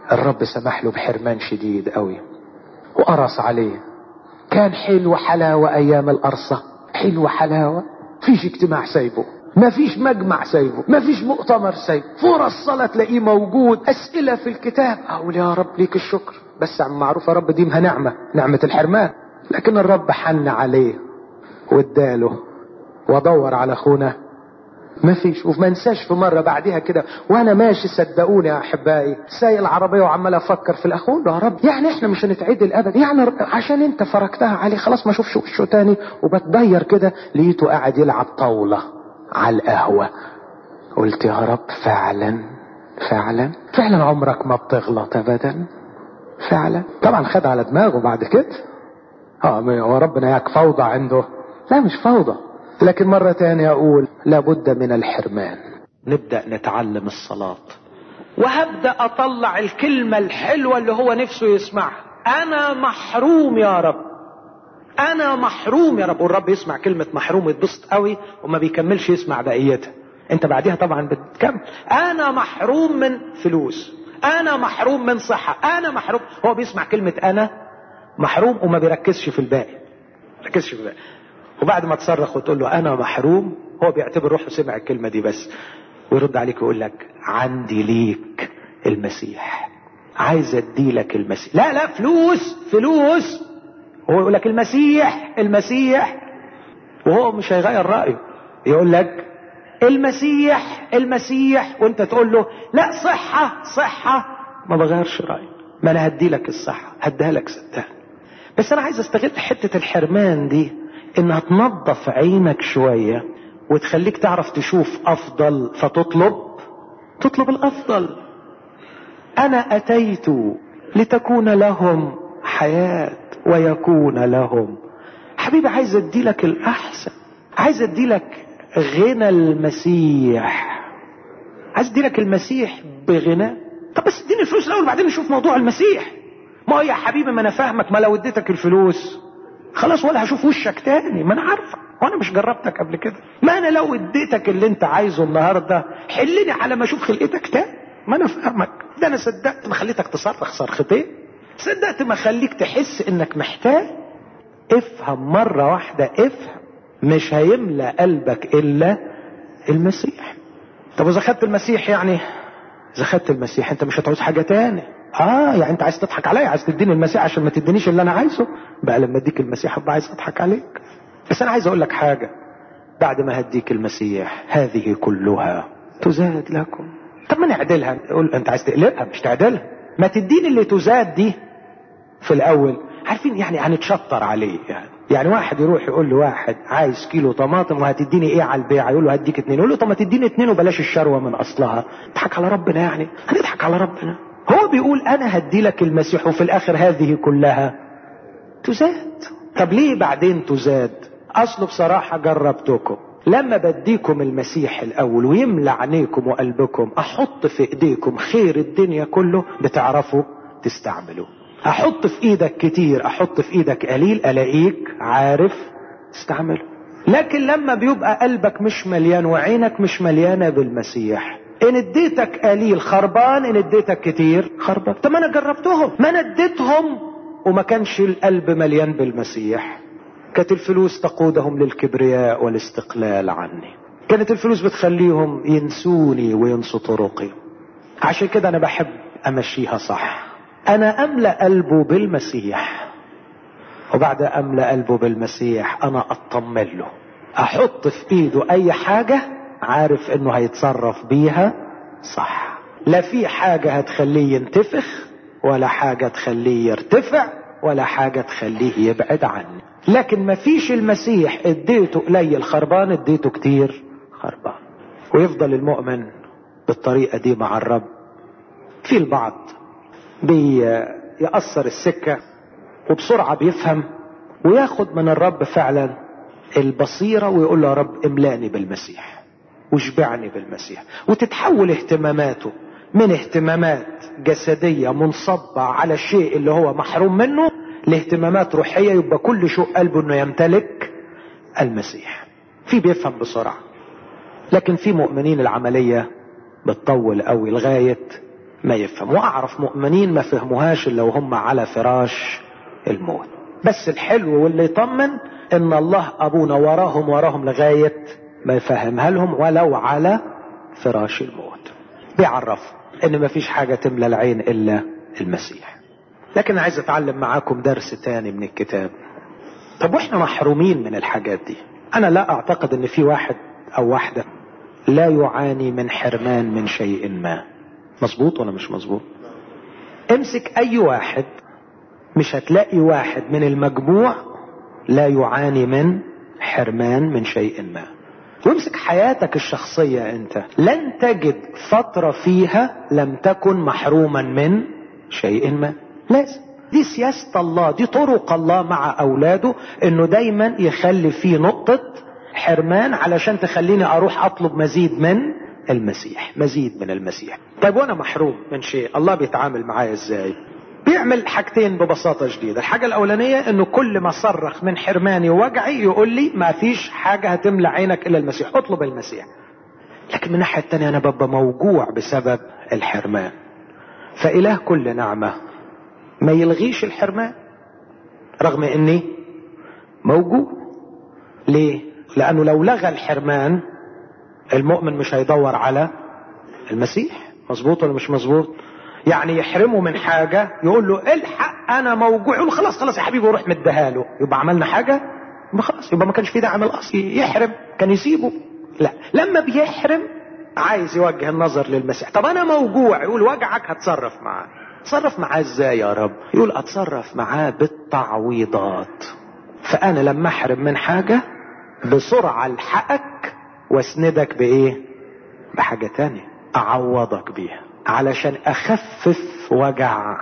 الرب سمح له بحرمان شديد قوي وقرص عليه كان حلو حلاوة ايام القرصة حلو حلاوة فيش اجتماع سايبه ما فيش مجمع سايبه ما فيش مؤتمر سايبه فرص صلاة تلاقيه موجود اسئلة في الكتاب اقول يا رب ليك الشكر بس عم معروف يا رب ديمها نعمة نعمة الحرمان لكن الرب حن عليه واداله ودور على اخونا ما فيش وما انساش في مره بعدها كده وانا ماشي صدقوني يا احبائي سايق العربيه وعمال افكر في الاخون يا رب يعني احنا مش هنتعدل ابدا يعني عشان انت فرجتها عليه خلاص ما اشوفش وشه تاني وبتضير كده لقيته قاعد يلعب طاوله على القهوه قلت يا رب فعلا فعلا فعلا عمرك ما بتغلط ابدا فعلا طبعا خد على دماغه بعد كده اه وربنا ياك فوضى عنده لا مش فوضى لكن مرة تانية أقول لابد من الحرمان نبدأ نتعلم الصلاة وهبدأ أطلع الكلمة الحلوة اللي هو نفسه يسمعها أنا محروم يا رب أنا محروم يا رب والرب يسمع كلمة محروم يتبسط قوي وما بيكملش يسمع بقيتها أنت بعديها طبعا بتكمل أنا محروم من فلوس أنا محروم من صحة أنا محروم هو بيسمع كلمة أنا محروم وما بيركزش في الباقي ركزش في الباقي وبعد ما تصرخ وتقول له انا محروم هو بيعتبر روحه سمع الكلمه دي بس ويرد عليك ويقول لك عندي ليك المسيح عايز ادي لك المسيح لا لا فلوس فلوس هو يقول لك المسيح المسيح وهو مش هيغير رايه يقول لك المسيح المسيح وانت تقول له لا صحه صحه ما بغيرش رايي ما انا هدي لك الصحه هديها لك صدقني بس انا عايز استغل حته الحرمان دي انها تنظف عينك شوية وتخليك تعرف تشوف افضل فتطلب تطلب الافضل انا اتيت لتكون لهم حياة ويكون لهم حبيبي عايز ادي لك الاحسن عايز ادي لك غنى المسيح عايز ادي لك المسيح بغنى طب بس اديني الفلوس الاول بعدين نشوف موضوع المسيح ما هو يا حبيبي ما انا فاهمك ما لو اديتك الفلوس خلاص ولا هشوف وشك تاني ما انا عارفه وانا مش جربتك قبل كده ما انا لو اديتك اللي انت عايزه النهارده حلني على ما اشوف خلقتك تاني ما انا فاهمك ده انا صدقت ما خليتك تصرخ صرختين صدقت ما خليك تحس انك محتاج افهم مرة واحدة افهم مش هيملى قلبك الا المسيح طب اذا خدت المسيح يعني اذا خدت المسيح انت مش هتعوز حاجة تاني اه يعني انت عايز تضحك عليا عايز تديني المسيح عشان ما تدينيش اللي انا عايزه بقى لما اديك المسيح ابقى عايز اضحك عليك بس انا عايز اقول لك حاجه بعد ما هديك المسيح هذه كلها تزاد لكم طب ما نعدلها قول انت عايز تقلبها مش تعدلها ما تديني اللي تزاد دي في الاول عارفين يعني هنتشطر عليه يعني يعني واحد يروح يقول لواحد عايز كيلو طماطم وهتديني ايه على البيع يقول له هديك اتنين يقول له طب ما تديني اتنين وبلاش الشروه من اصلها نضحك على ربنا يعني هنضحك على ربنا هو بيقول انا هدي لك المسيح وفي الاخر هذه كلها تزاد طب ليه بعدين تزاد اصله بصراحة جربتكم لما بديكم المسيح الاول ويملى عينيكم وقلبكم احط في ايديكم خير الدنيا كله بتعرفوا تستعملوه احط في ايدك كتير احط في ايدك قليل الاقيك عارف تستعمله لكن لما بيبقى قلبك مش مليان وعينك مش مليانة بالمسيح ان اديتك قليل خربان ان اديتك كتير خربان طب ما انا جربتهم ما انا اديتهم وما كانش القلب مليان بالمسيح كانت الفلوس تقودهم للكبرياء والاستقلال عني كانت الفلوس بتخليهم ينسوني وينسوا طرقي عشان كده انا بحب امشيها صح انا املا قلبه بالمسيح وبعد املا قلبه بالمسيح انا اطمن له احط في ايده اي حاجه عارف انه هيتصرف بيها صح لا في حاجة هتخليه ينتفخ ولا حاجة تخليه يرتفع ولا حاجة تخليه يبعد عني لكن مفيش المسيح اديته قليل خربان اديته كتير خربان ويفضل المؤمن بالطريقة دي مع الرب في البعض بيأثر السكة وبسرعة بيفهم وياخد من الرب فعلا البصيرة ويقول له يا رب املاني بالمسيح واشبعني بالمسيح وتتحول اهتماماته من اهتمامات جسدية منصبة على الشيء اللي هو محروم منه لاهتمامات روحية يبقى كل شوق قلبه انه يمتلك المسيح في بيفهم بسرعة لكن في مؤمنين العملية بتطول قوي لغاية ما يفهم واعرف مؤمنين ما فهموهاش الا وهم على فراش الموت بس الحلو واللي يطمن ان الله ابونا وراهم وراهم لغاية ما يفهمها لهم ولو على فراش الموت بيعرف ان ما فيش حاجة تملى العين الا المسيح لكن عايز اتعلم معاكم درس تاني من الكتاب طب واحنا محرومين من الحاجات دي انا لا اعتقد ان في واحد او واحدة لا يعاني من حرمان من شيء ما مظبوط ولا مش مظبوط امسك اي واحد مش هتلاقي واحد من المجموع لا يعاني من حرمان من شيء ما وامسك حياتك الشخصية انت لن تجد فترة فيها لم تكن محروما من شيء ما لازم دي سياسة الله دي طرق الله مع اولاده انه دايما يخلي فيه نقطة حرمان علشان تخليني اروح اطلب مزيد من المسيح مزيد من المسيح طيب وانا محروم من شيء الله بيتعامل معايا ازاي بيعمل حاجتين ببساطة شديدة الحاجة الأولانية إنه كل ما صرخ من حرماني ووجعي يقول لي ما فيش حاجة هتملى عينك إلا المسيح اطلب المسيح لكن من الناحية التانية أنا ببقى موجوع بسبب الحرمان فإله كل نعمة ما يلغيش الحرمان رغم إني موجوع ليه؟ لأنه لو لغى الحرمان المؤمن مش هيدور على المسيح مظبوط ولا مش مظبوط؟ يعني يحرمه من حاجة يقول له الحق انا موجوع يقول له خلاص خلاص يا حبيبي وروح مديها له يبقى عملنا حاجة يبقى خلاص يبقى ما كانش في داعي من الاصل يحرم كان يسيبه لا لما بيحرم عايز يوجه النظر للمسيح طب انا موجوع يقول وجعك هتصرف معاه تصرف معاه ازاي يا رب يقول اتصرف معاه بالتعويضات فانا لما احرم من حاجة بسرعة الحقك واسندك بايه بحاجة تانية اعوضك بيها علشان اخفف وجع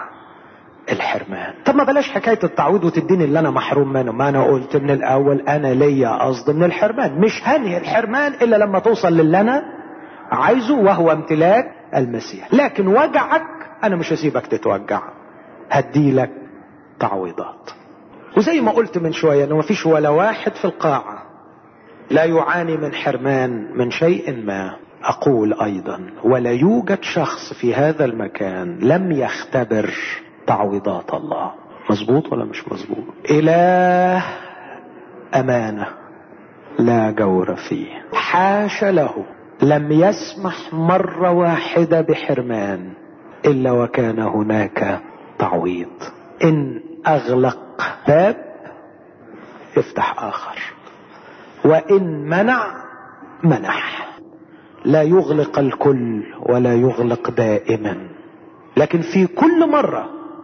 الحرمان طب ما بلاش حكاية التعويض وتديني اللي انا محروم منه ما انا قلت من الاول انا ليا قصد من الحرمان مش هنهي الحرمان الا لما توصل للي انا عايزه وهو امتلاك المسيح لكن وجعك انا مش هسيبك تتوجع هديلك تعويضات وزي ما قلت من شوية انه مفيش ولا واحد في القاعة لا يعاني من حرمان من شيء ما اقول ايضا ولا يوجد شخص في هذا المكان لم يختبر تعويضات الله مظبوط ولا مش مظبوط اله امانه لا جور فيه حاش له لم يسمح مره واحده بحرمان الا وكان هناك تعويض ان اغلق باب يفتح اخر وان منع منح لا يغلق الكل ولا يغلق دائما لكن في كل مرة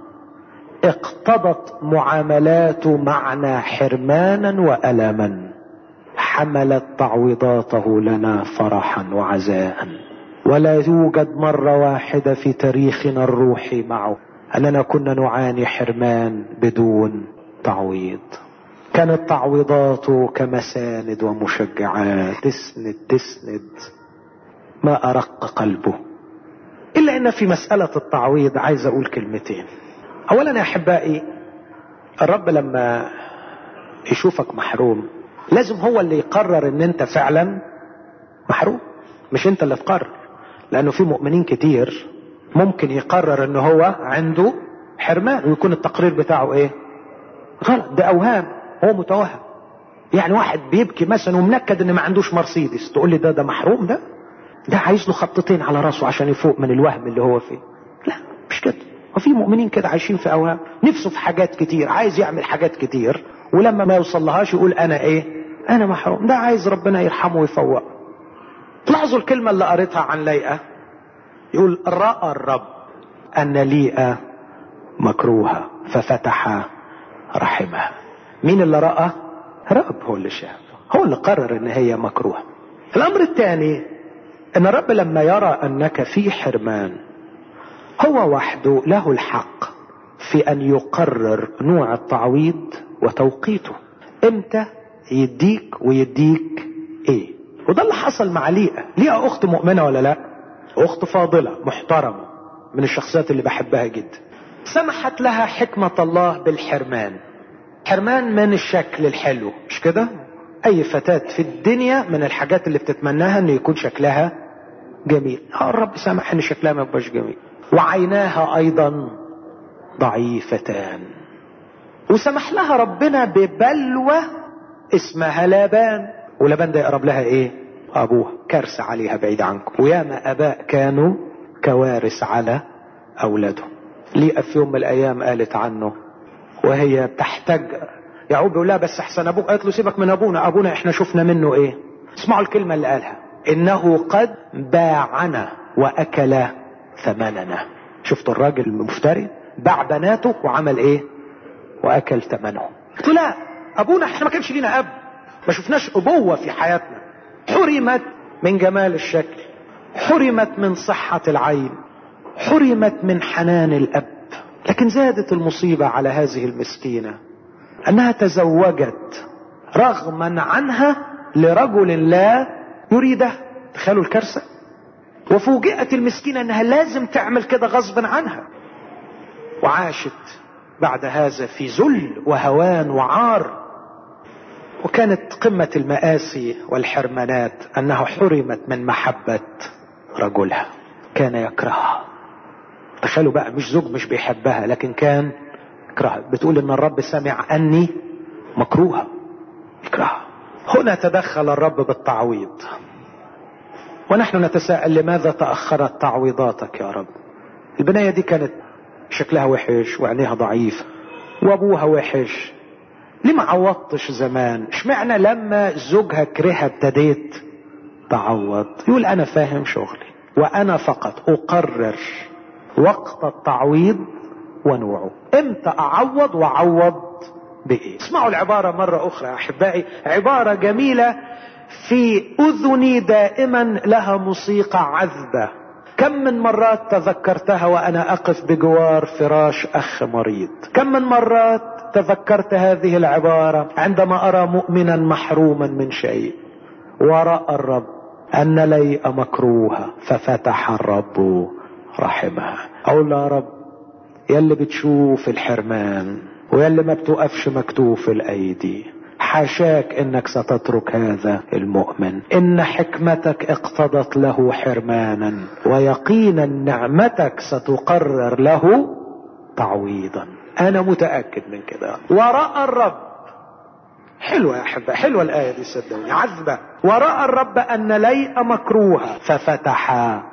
اقتضت معاملاته معنا حرمانا وألما حملت تعويضاته لنا فرحا وعزاء ولا يوجد مرة واحدة في تاريخنا الروحي معه أننا كنا نعاني حرمان بدون تعويض كانت تعويضاته كمساند ومشجعات تسند تسند ما أرق قلبه إلا أن في مسألة التعويض عايز أقول كلمتين أولا يا أحبائي الرب لما يشوفك محروم لازم هو اللي يقرر ان انت فعلا محروم مش انت اللي تقرر لانه في مؤمنين كتير ممكن يقرر ان هو عنده حرمان ويكون التقرير بتاعه ايه غلط ده اوهام هو متوهم يعني واحد بيبكي مثلا ومنكد ان ما عندوش مرسيدس تقول لي ده ده محروم ده ده عايز له خطتين على راسه عشان يفوق من الوهم اللي هو فيه لا مش كده وفي مؤمنين كده عايشين في اوهام نفسه في حاجات كتير عايز يعمل حاجات كتير ولما ما يوصل لهاش يقول انا ايه انا محروم ده عايز ربنا يرحمه ويفوقه لاحظوا الكلمة اللي قريتها عن ليئة يقول رأى الرب ان ليئة مكروهة ففتح رحمها مين اللي رأى رب هو اللي شاف هو اللي قرر ان هي مكروهة الامر الثاني ان الرب لما يرى انك في حرمان هو وحده له الحق في ان يقرر نوع التعويض وتوقيته امتى يديك ويديك ايه وده اللي حصل مع ليئة ليئة اخت مؤمنة ولا لا اخت فاضلة محترمة من الشخصيات اللي بحبها جدا سمحت لها حكمة الله بالحرمان حرمان من الشكل الحلو مش كده اي فتاة في الدنيا من الحاجات اللي بتتمناها ان يكون شكلها جميل اه الرب سامح ان شكلها ما يبقاش جميل وعيناها ايضا ضعيفتان وسمح لها ربنا ببلوى اسمها لابان ولابان ده يقرب لها ايه ابوها كارثة عليها بعيد عنكم وياما اباء كانوا كوارث على اولادهم ليه في يوم من الايام قالت عنه وهي بتحتاج يعقوب بيقول لها بس احسن ابوك قالت له سيبك من ابونا ابونا احنا شفنا منه ايه اسمعوا الكلمة اللي قالها انه قد باعنا واكل ثمننا شفتوا الراجل المفتري باع بناته وعمل ايه واكل ثمنهم قلت لا ابونا احنا ما كانش لينا اب ما شفناش ابوه في حياتنا حرمت من جمال الشكل حرمت من صحة العين حرمت من حنان الاب لكن زادت المصيبة على هذه المسكينة انها تزوجت رغما عنها لرجل لا يريده تخيلوا الكارثة وفوجئت المسكينة انها لازم تعمل كده غصبا عنها وعاشت بعد هذا في ذل وهوان وعار وكانت قمة المآسي والحرمانات أنها حرمت من محبة رجلها كان يكرهها تخيلوا بقى مش زوج مش بيحبها لكن كان يكرهها بتقول ان الرب سمع اني مكروهة يكرهها هنا تدخل الرب بالتعويض ونحن نتساءل لماذا تأخرت تعويضاتك يا رب البناية دي كانت شكلها وحش وعينيها ضعيفة وابوها وحش ليه ما عوضتش زمان اشمعنى لما زوجها كرهها ابتديت تعوض يقول انا فاهم شغلي وانا فقط اقرر وقت التعويض ونوعه امتى اعوض واعوض بايه اسمعوا العبارة مرة اخرى يا احبائي عبارة جميلة في اذني دائما لها موسيقى عذبة كم من مرات تذكرتها وانا اقف بجوار فراش اخ مريض كم من مرات تذكرت هذه العبارة عندما ارى مؤمنا محروما من شيء ورأى الرب ان ليء مكروهة ففتح الرب رحمها اقول يا رب يلي بتشوف الحرمان ويلي ما بتوقفش مكتوف الايدي حاشاك انك ستترك هذا المؤمن ان حكمتك اقتضت له حرمانا ويقينا نعمتك ستقرر له تعويضا انا متاكد من كده وراى الرب حلوة يا أحبة حلوة الآية دي صدقوني عذبة ورأى الرب أن ليء مكروهة ففتح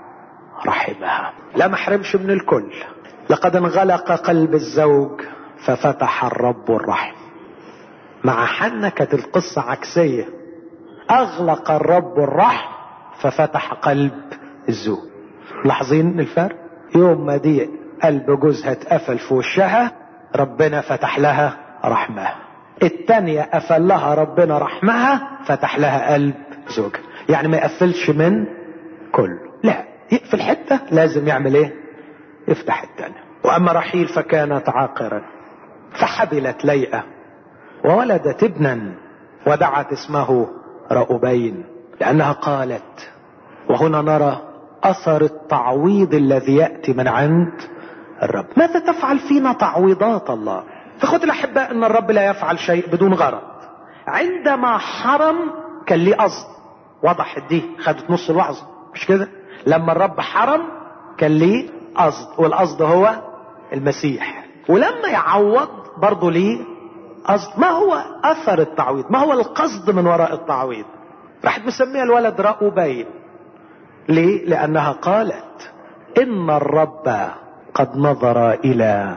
رحمها لا محرمش من الكل لقد انغلق قلب الزوج ففتح الرب الرحم مع حنة كانت القصة عكسية اغلق الرب الرحم ففتح قلب الزوج لاحظين الفرق يوم ما دي قلب جوزها اتقفل في وشها ربنا فتح لها رحمها التانية قفل لها ربنا رحمها فتح لها قلب زوجها يعني ما يقفلش من كله لا يقفل حتة لازم يعمل ايه يفتح التانية واما رحيل فكانت عاقرا فحبلت ليئة وولدت ابنا ودعت اسمه رأبين لأنها قالت وهنا نرى أثر التعويض الذي يأتي من عند الرب ماذا تفعل فينا تعويضات الله فخذ الأحباء أن الرب لا يفعل شيء بدون غرض عندما حرم كان ليه قصد وضحت دي خدت نص الوعظ مش كده لما الرب حرم كان ليه قصد والقصد هو المسيح ولما يعوض برضه ليه قصد ما هو اثر التعويض ما هو القصد من وراء التعويض راحت مسميها الولد رأوبين ليه لانها قالت ان الرب قد نظر الى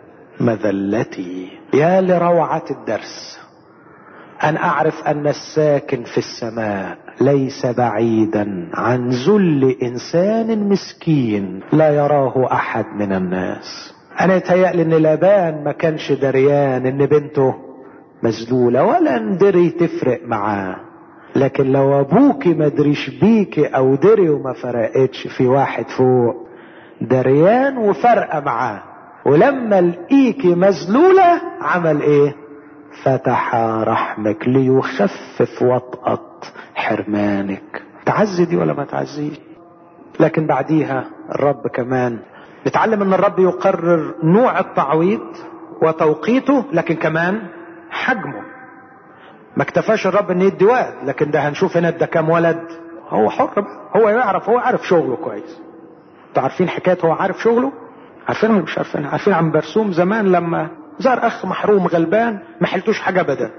مذلتي يا لروعة الدرس ان اعرف ان الساكن في السماء ليس بعيدا عن ذل انسان مسكين لا يراه احد من الناس انا يتهيألي ان لابان ما كانش دريان ان بنته مذلولة ولا ندري تفرق معاه لكن لو ابوكي ما دريش بيكي او دري وما فرقتش في واحد فوق دريان وفرقة معاه ولما لقيكي مذلولة عمل ايه فتح رحمك ليخفف وطأة حرمانك تعزي دي ولا ما تعزيش لكن بعديها الرب كمان نتعلم ان الرب يقرر نوع التعويض وتوقيته لكن كمان حجمه ما اكتفاش الرب ان يدي وقت لكن ده هنشوف هنا ده كام ولد هو حر بقى هو يعرف هو عارف شغله كويس انتوا عارفين حكايه هو عارف شغله عارفين ولا مش عارفين عارفين عم برسوم زمان لما زار اخ محروم غلبان ما حلتوش حاجه ابدا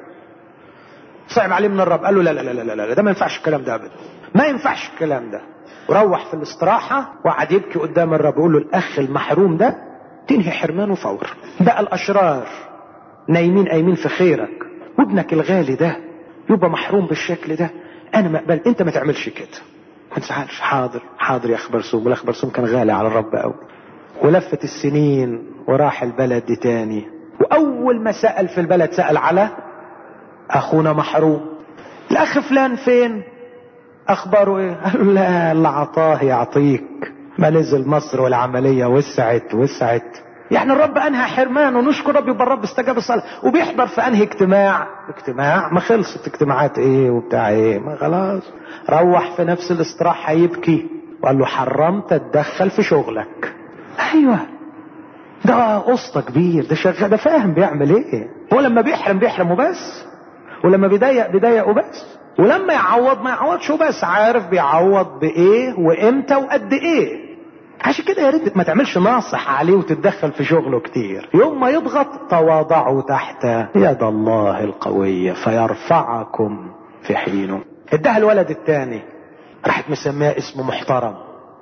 صعب عليه من الرب قال له لا لا لا لا لا ده ما ينفعش الكلام ده ابدا ما ينفعش الكلام ده وروح في الاستراحة وقعد يبكي قدام الرب يقول له الأخ المحروم ده تنهي حرمانه فور بقى الأشرار نايمين قايمين في خيرك وابنك الغالي ده يبقى محروم بالشكل ده أنا ما أقبل أنت ما تعملش كده ما تزعلش حاضر حاضر يا أخ برسوم والأخ برسوم كان غالي على الرب قوي ولفت السنين وراح البلد دي تاني وأول ما سأل في البلد سأل على أخونا محروم الأخ فلان فين اخباره ايه قالوا لا اللي عطاه يعطيك ما نزل مصر والعملية وسعت وسعت يعني الرب انهى حرمان ونشكر رب يبقى الرب استجاب الصلاة وبيحضر في انهي اجتماع اجتماع ما خلصت اجتماعات ايه وبتاع ايه ما خلاص روح في نفس الاستراحة يبكي وقال له حرمت تتدخل في شغلك ايوه ده قسطة كبير ده شغال ده فاهم بيعمل ايه هو لما بيحرم بيحرم وبس ولما بيضيق بيضيق وبس ولما يعوض ما يعوضش وبس عارف بيعوض بايه وامتى وقد ايه عشان كده يا ريت ما تعملش ناصح عليه وتتدخل في شغله كتير يوم ما يضغط تواضعوا تحت يد الله القوية فيرفعكم في حينه ادها الولد الثاني راحت مسميها اسم محترم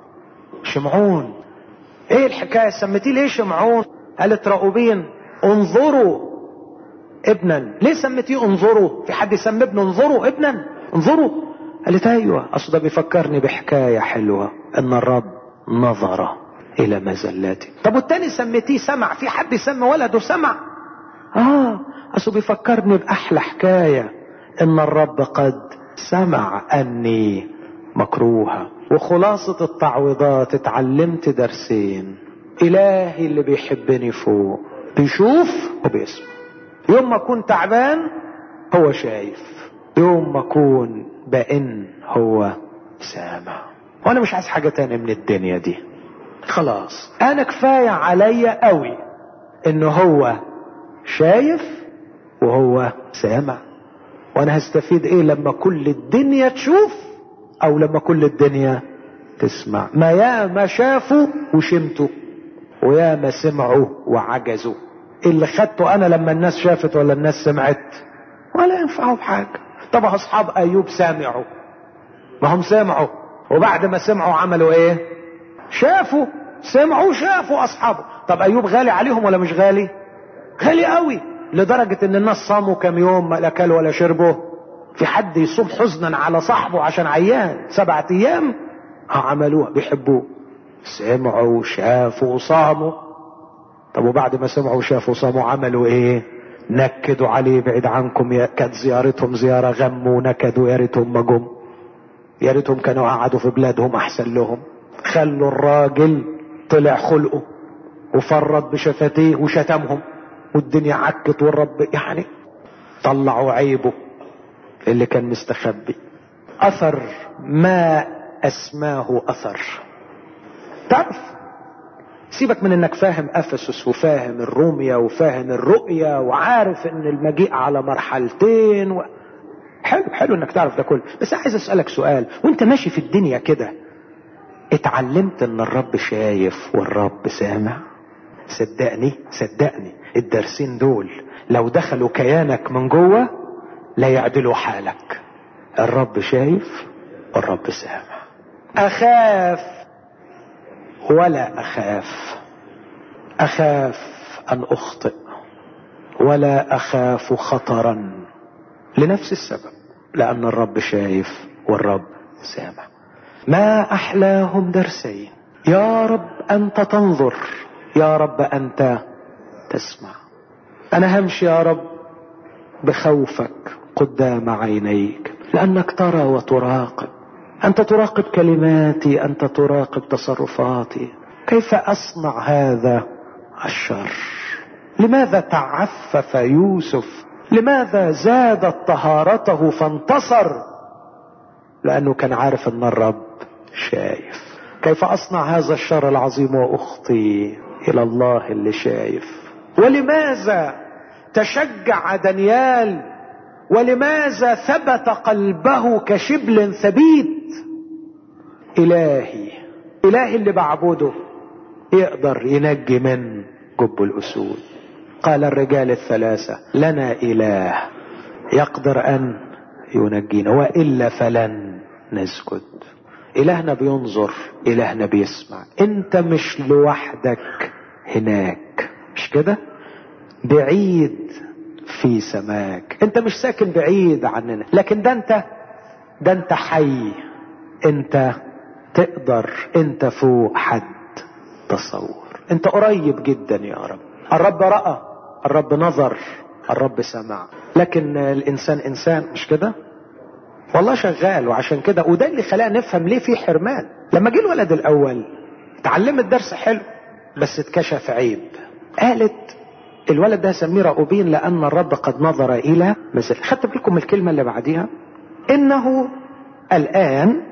شمعون ايه الحكاية سميتيه ليه شمعون قالت راؤوبين انظروا ابنا ليه سميتيه انظروا في حد يسمي ابنه انظروا ابنا انظروا قالت ايوه اصل ده بيفكرني بحكايه حلوه ان الرب نظر الى مزلاتي طب والتاني سميتيه سمع في حد يسمي ولده سمع اه اصل بيفكرني باحلى حكايه ان الرب قد سمع اني مكروهه وخلاصه التعويضات اتعلمت درسين الهي اللي بيحبني فوق بيشوف وبيسمع يوم ما اكون تعبان هو شايف يوم ما اكون بئن هو سامع وانا مش عايز حاجة تانية من الدنيا دي خلاص انا كفاية عليا قوي ان هو شايف وهو سامع وانا هستفيد ايه لما كل الدنيا تشوف او لما كل الدنيا تسمع ما يا ما شافوا وشمتوا ويا ما سمعوا وعجزوا اللي خدته انا لما الناس شافت ولا الناس سمعت ولا ينفعوا بحاجه طب اصحاب ايوب سامعوا ما هم سمعوا وبعد ما سمعوا عملوا ايه شافوا سمعوا شافوا اصحابه طب ايوب غالي عليهم ولا مش غالي غالي قوي لدرجة ان الناس صاموا كام يوم ما اكلوا ولا شربوا في حد يصوم حزنا على صاحبه عشان عيان سبعة ايام عملوها بيحبوه سمعوا وشافوا وصاموا طب وبعد ما سمعوا وشافوا صاموا عملوا ايه نكدوا عليه بعيد عنكم يا كانت زيارتهم زيارة غم ونكدوا يا ريتهم ما جم يا ريتهم كانوا قعدوا في بلادهم احسن لهم خلوا الراجل طلع خلقه وفرط بشفتيه وشتمهم والدنيا عكت والرب يعني طلعوا عيبه اللي كان مستخبي اثر ما اسماه اثر تعرف سيبك من انك فاهم افسس وفاهم الروميا وفاهم الرؤيا وعارف ان المجيء على مرحلتين و... حلو حلو انك تعرف ده كله بس عايز اسالك سؤال وانت ماشي في الدنيا كده اتعلمت ان الرب شايف والرب سامع صدقني صدقني الدرسين دول لو دخلوا كيانك من جوه لا يعدلوا حالك الرب شايف والرب سامع اخاف ولا اخاف اخاف ان اخطئ ولا اخاف خطرا لنفس السبب لان الرب شايف والرب سامع ما احلاهم درسين يا رب انت تنظر يا رب انت تسمع انا همشي يا رب بخوفك قدام عينيك لانك ترى وتراقب انت تراقب كلماتي انت تراقب تصرفاتي كيف اصنع هذا الشر لماذا تعفف يوسف لماذا زادت طهارته فانتصر لانه كان عارف ان الرب شايف كيف اصنع هذا الشر العظيم واخطي الى الله اللي شايف ولماذا تشجع دانيال ولماذا ثبت قلبه كشبل ثبيت الهي اله اللي بعبده يقدر ينجي من جب الاسود قال الرجال الثلاثة لنا اله يقدر ان ينجينا والا فلن نسجد الهنا بينظر الهنا بيسمع انت مش لوحدك هناك مش كده بعيد في سماك انت مش ساكن بعيد عننا لكن ده انت ده انت حي انت تقدر انت فوق حد تصور انت قريب جدا يا رب الرب رأى الرب نظر الرب سمع لكن الانسان انسان مش كده والله شغال وعشان كده وده اللي خلانا نفهم ليه في حرمان لما جه الولد الاول اتعلمت درس حلو بس اتكشف عيب قالت الولد ده سميه رأوبين لأن الرب قد نظر إلى مثل خدت بالكم الكلمة اللي بعديها إنه الآن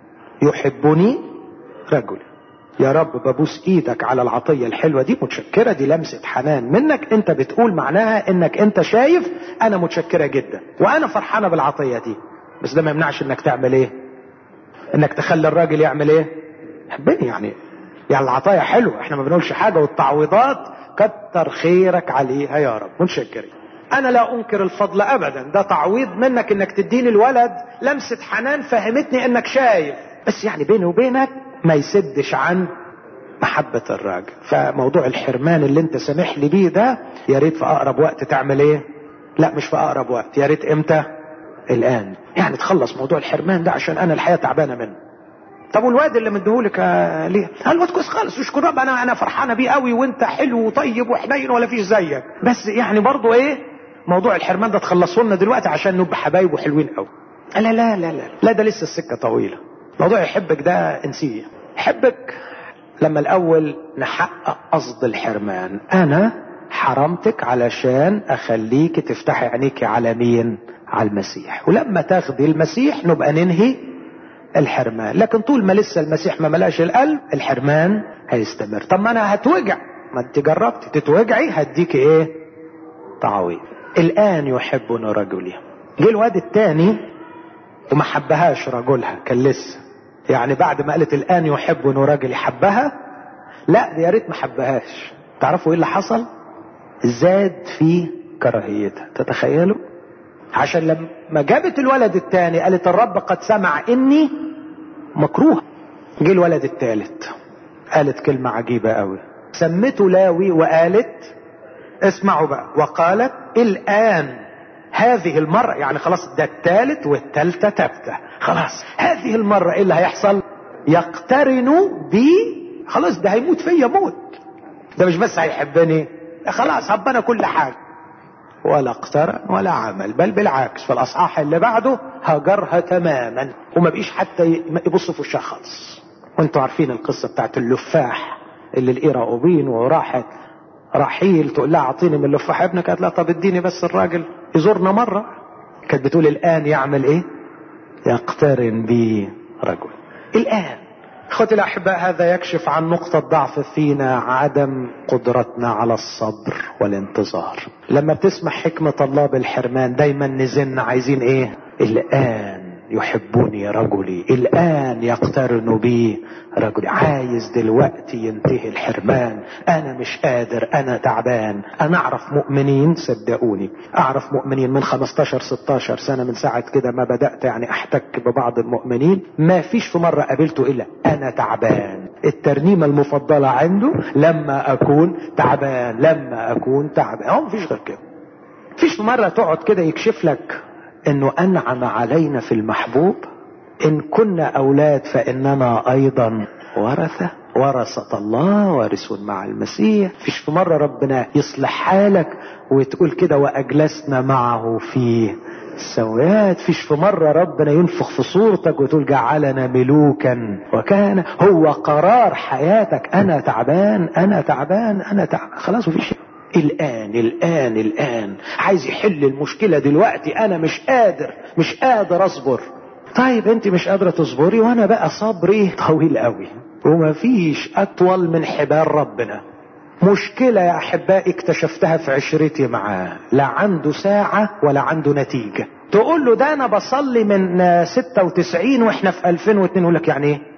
يحبني رجل يا رب ببوس ايدك على العطية الحلوة دي متشكرة دي لمسة حنان منك انت بتقول معناها انك انت شايف انا متشكرة جدا وانا فرحانة بالعطية دي بس ده ما يمنعش انك تعمل ايه انك تخلي الراجل يعمل ايه يحبني يعني يعني العطايا حلوة احنا ما بنقولش حاجة والتعويضات كتر خيرك عليها يا رب متشكرين انا لا انكر الفضل ابدا ده تعويض منك انك تديني الولد لمسة حنان فهمتني انك شايف بس يعني بيني وبينك ما يسدش عن محبة الراجل فموضوع الحرمان اللي انت سامح لي بيه ده يا ريت في اقرب وقت تعمل ايه لا مش في اقرب وقت يا ريت امتى الان يعني تخلص موضوع الحرمان ده عشان انا الحياة تعبانة منه طب والواد اللي مديهولك ليه؟ قال الواد كويس خالص اشكر رب انا انا فرحانه بيه قوي وانت حلو وطيب وحنين ولا فيش زيك بس يعني برضه ايه موضوع الحرمان ده تخلصوا لنا دلوقتي عشان نبقى حبايب وحلوين قوي لا لا لا لا لا ده لسه السكه طويله موضوع يحبك ده انسيه يحبك لما الاول نحقق قصد الحرمان انا حرمتك علشان اخليك تفتحي عينيك على مين على المسيح ولما تاخدي المسيح نبقى ننهي الحرمان لكن طول ما لسه المسيح ما ملاش القلب الحرمان هيستمر طب ما انا هتوجع ما انت جربت تتوجعي هديك ايه تعويض الان يحبنا رجلي جه الواد التاني وما حبهاش رجلها كان لسه يعني بعد ما قالت الان يحبنا رجلي حبها لا دي يا ريت ما حبهاش تعرفوا ايه اللي حصل زاد في كراهيتها تتخيلوا عشان لما جابت الولد الثاني قالت الرب قد سمع اني مكروه جه الولد الثالث قالت كلمة عجيبة قوي سمته لاوي وقالت اسمعوا بقى وقالت الآن هذه المرة يعني خلاص ده الثالث والثالثة تبتة خلاص هذه المرة ايه اللي هيحصل يقترن بي خلاص ده هيموت فيا موت ده مش بس هيحبني خلاص هبنا كل حاجة ولا اقترن ولا عمل بل بالعكس في الاصحاح اللي بعده هجرها تماما وما بقيش حتى يبص في وشها خالص وانتوا عارفين القصه بتاعت اللفاح اللي لقيها اوبين وراحت رحيل تقول لها اعطيني من اللفاح ابنك قالت لها طب اديني بس الراجل يزورنا مره كانت بتقول الان يعمل ايه يقترن بي رجل الان اخوتي الاحباء هذا يكشف عن نقطة ضعف فينا عدم قدرتنا على الصبر والانتظار لما بتسمع حكمة الله بالحرمان دايما نزن عايزين ايه الان يحبني رجلي الان يقترن بي رجلي عايز دلوقتي ينتهي الحرمان انا مش قادر انا تعبان انا اعرف مؤمنين صدقوني اعرف مؤمنين من 15 16 سنة من ساعة كده ما بدأت يعني احتك ببعض المؤمنين ما فيش في مرة قابلته الا انا تعبان الترنيمة المفضلة عنده لما اكون تعبان لما اكون تعبان هو مفيش غير كده فيش في مرة تقعد كده يكشف لك انه انعم علينا في المحبوب ان كنا اولاد فاننا ايضا ورثة ورثة الله وارثون مع المسيح فيش في مرة ربنا يصلح حالك وتقول كده واجلسنا معه في السويات فيش في مرة ربنا ينفخ في صورتك وتقول جعلنا ملوكا وكان هو قرار حياتك انا تعبان انا تعبان انا تعبان خلاص مفيش الآن الآن الآن عايز يحل المشكلة دلوقتي أنا مش قادر مش قادر أصبر طيب أنت مش قادرة تصبري وأنا بقى صبري طويل قوي ومفيش أطول من حبال ربنا مشكلة يا أحبائي اكتشفتها في عشرتي معاه لا عنده ساعة ولا عنده نتيجة تقول له ده أنا بصلي من 96 وإحنا في 2002 يقول لك يعني إيه؟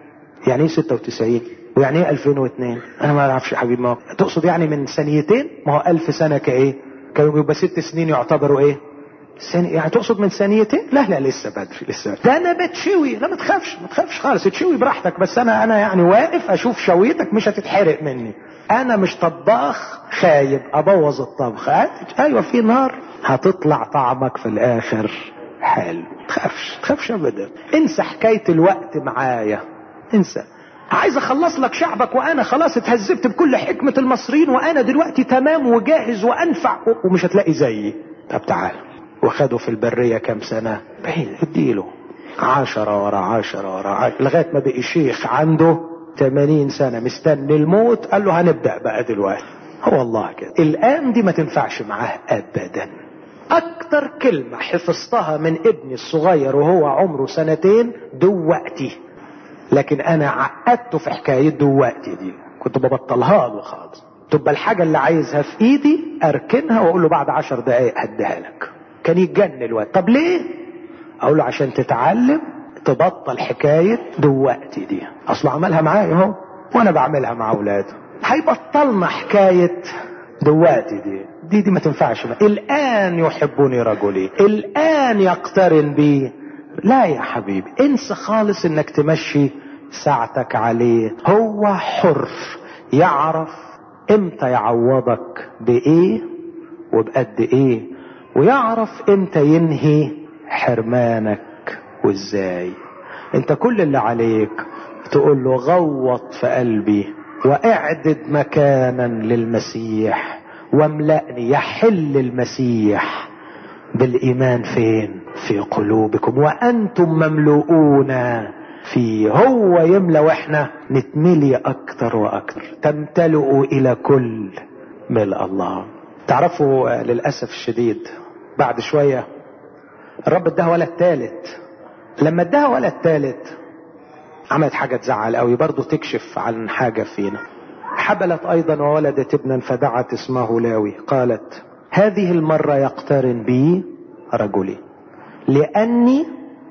يعني ايه 96 ويعني ايه 2002 انا ما اعرفش يا حبيبي ما تقصد يعني من ثانيتين ما هو 1000 سنه كايه كانوا يبقى ست سنين يعتبروا ايه سن... يعني تقصد من ثانيتين لا لا لسه بدري لسه ده انا بتشوي لا ما تخافش ما تخافش خالص تشوي براحتك بس انا انا يعني واقف اشوف شويتك مش هتتحرق مني انا مش طباخ خايب ابوظ الطبخ ايوه في نار هتطلع طعمك في الاخر حلو تخافش تخافش ابدا انسى حكايه الوقت معايا انسى عايز اخلص لك شعبك وانا خلاص اتهذبت بكل حكمة المصريين وانا دلوقتي تمام وجاهز وانفع ومش هتلاقي زيي طب تعال وخدوا في البرية كام سنة بعيد اديله عشرة ورا عشرة ورا عشرة لغاية ما بقي شيخ عنده 80 سنة مستني الموت قال له هنبدأ بقى دلوقتي هو الله كده الآن دي ما تنفعش معاه أبدا أكتر كلمة حفظتها من ابني الصغير وهو عمره سنتين دوقتي لكن أنا عقدته في حكاية دوقتي دي كنت ببطلها له خالص تبقى الحاجة اللي عايزها في ايدي اركنها واقول له بعد عشر دقايق هديها لك كان يتجن الواد طب ليه اقول له عشان تتعلم تبطل حكاية دوقتي دي اصله عملها معايا اهو وانا بعملها مع اولاده هيبطلنا حكاية دوقتي دي دي دي ما تنفعش بقى. الان يحبني رجلي الان يقترن بي لا يا حبيبي انسى خالص انك تمشي ساعتك عليه هو حر يعرف امتى يعوضك بايه وبقد ايه ويعرف امتى ينهي حرمانك وازاي انت كل اللي عليك تقول له غوط في قلبي واعدد مكانا للمسيح واملأني يحل المسيح بالايمان فين في قلوبكم وانتم مملؤون فيه هو يملى واحنا نتملي اكتر واكتر تمتلئوا الى كل ملء الله تعرفوا للاسف الشديد بعد شويه الرب اداها ولد ثالث لما اداها ولد ثالث عملت حاجه تزعل قوي برضه تكشف عن حاجه فينا حبلت ايضا وولدت ابنا فدعت اسمه لاوي قالت هذه المره يقترن بي رجلي لاني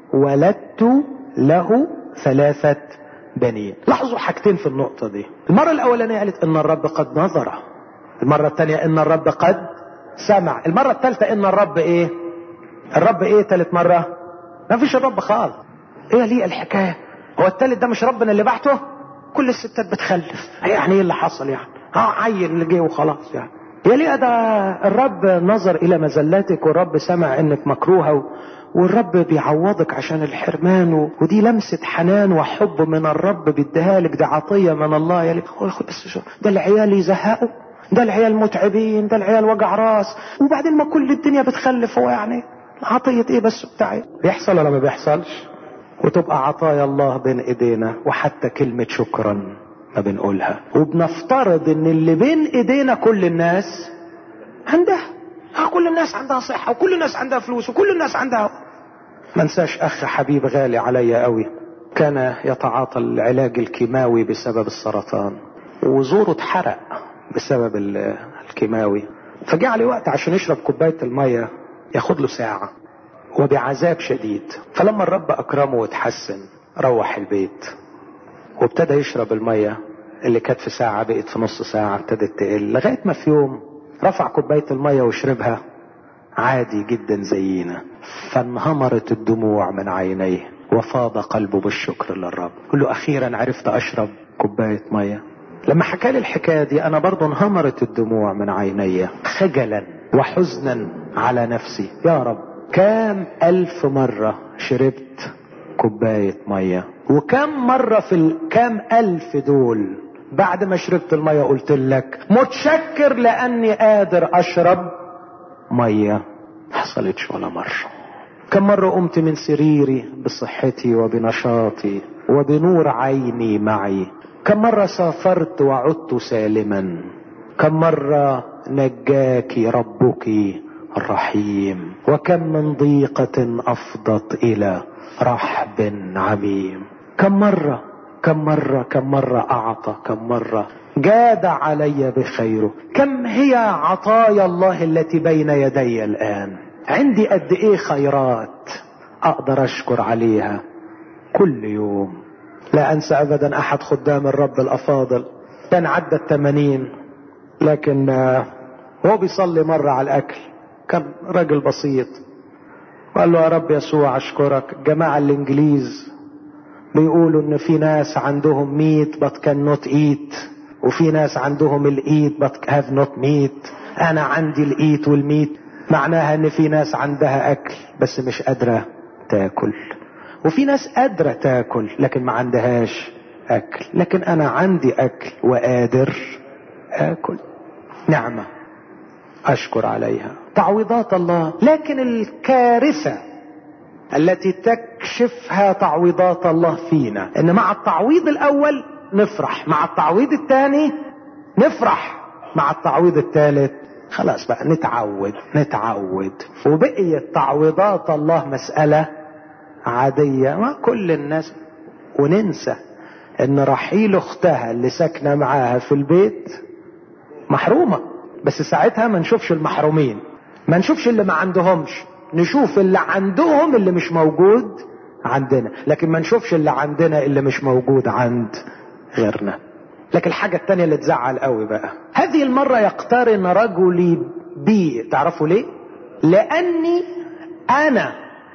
ولدت له ثلاثة بنين لاحظوا حاجتين في النقطة دي المرة الأولانية قالت إن الرب قد نظر المرة الثانية إن الرب قد سمع المرة الثالثة إن الرب إيه الرب إيه ثالث مرة ما فيش الرب خالص إيه ليه الحكاية هو الثالث ده مش ربنا اللي بعته كل الستات بتخلف يعني إيه اللي حصل يعني ها عيل اللي جه وخلاص يعني يا ليه ده الرب نظر إلى مزلاتك والرب سمع إنك مكروهة و... والرب بيعوضك عشان الحرمان و... ودي لمسة حنان وحب من الرب بيديها لك دي عطية من الله يا لك بس شو ده العيال يزهقوا ده العيال متعبين ده العيال وجع راس وبعدين ما كل الدنيا بتخلف هو يعني عطية ايه بس بتاعي بيحصل ولا ما بيحصلش وتبقى عطايا الله بين ايدينا وحتى كلمة شكرا ما بنقولها وبنفترض ان اللي بين ايدينا كل الناس عندها اه كل الناس عندها صحة وكل الناس عندها فلوس وكل الناس عندها ما انساش اخ حبيب غالي عليا قوي كان يتعاطى العلاج الكيماوي بسبب السرطان وزوره اتحرق بسبب الكيماوي فجاء عليه وقت عشان يشرب كوباية المية ياخد له ساعة وبعذاب شديد فلما الرب اكرمه وتحسن روح البيت وابتدى يشرب المية اللي كانت في ساعة بقت في نص ساعة ابتدت تقل لغاية ما في يوم رفع كوباية المية وشربها عادي جدا زينا فانهمرت الدموع من عينيه وفاض قلبه بالشكر للرب قل له اخيرا عرفت اشرب كوباية مية لما حكى لي الحكاية دي انا برضو انهمرت الدموع من عيني خجلا وحزنا على نفسي يا رب كام الف مرة شربت كوباية مية وكم مرة في الكام الف دول بعد ما شربت المية قلت لك متشكر لاني قادر اشرب مية حصلتش ولا مرة كم مرة قمت من سريري بصحتي وبنشاطي وبنور عيني معي كم مرة سافرت وعدت سالما كم مرة نجاك ربك الرحيم وكم من ضيقة افضت الى رحب عميم كم مرة كم مرة كم مرة أعطى كم مرة جاد علي بخيره كم هي عطايا الله التي بين يدي الآن عندي قد إيه خيرات أقدر أشكر عليها كل يوم لا انسى ابدا احد خدام الرب الافاضل كان عدى التمانين لكن هو بيصلي مرة على الاكل كان راجل بسيط وقال له يا رب يسوع اشكرك الجماعة الانجليز بيقولوا ان في ناس عندهم ميت but cannot eat وفي ناس عندهم الايت but have not meat انا عندي الايت والميت معناها ان في ناس عندها اكل بس مش قادرة تاكل وفي ناس قادرة تاكل لكن ما عندهاش اكل لكن انا عندي اكل وقادر اكل نعمة اشكر عليها تعويضات الله لكن الكارثة التي تكشفها تعويضات الله فينا ان مع التعويض الاول نفرح مع التعويض الثاني نفرح مع التعويض الثالث خلاص بقى نتعود نتعود وبقيت تعويضات الله مسألة عادية ما كل الناس وننسى ان رحيل اختها اللي ساكنة معاها في البيت محرومة بس ساعتها ما نشوفش المحرومين ما نشوفش اللي ما عندهمش نشوف اللي عندهم اللي مش موجود عندنا لكن ما نشوفش اللي عندنا اللي مش موجود عند غيرنا لكن الحاجة التانية اللي تزعل قوي بقى هذه المرة يقترن رجلي بي تعرفوا ليه لاني انا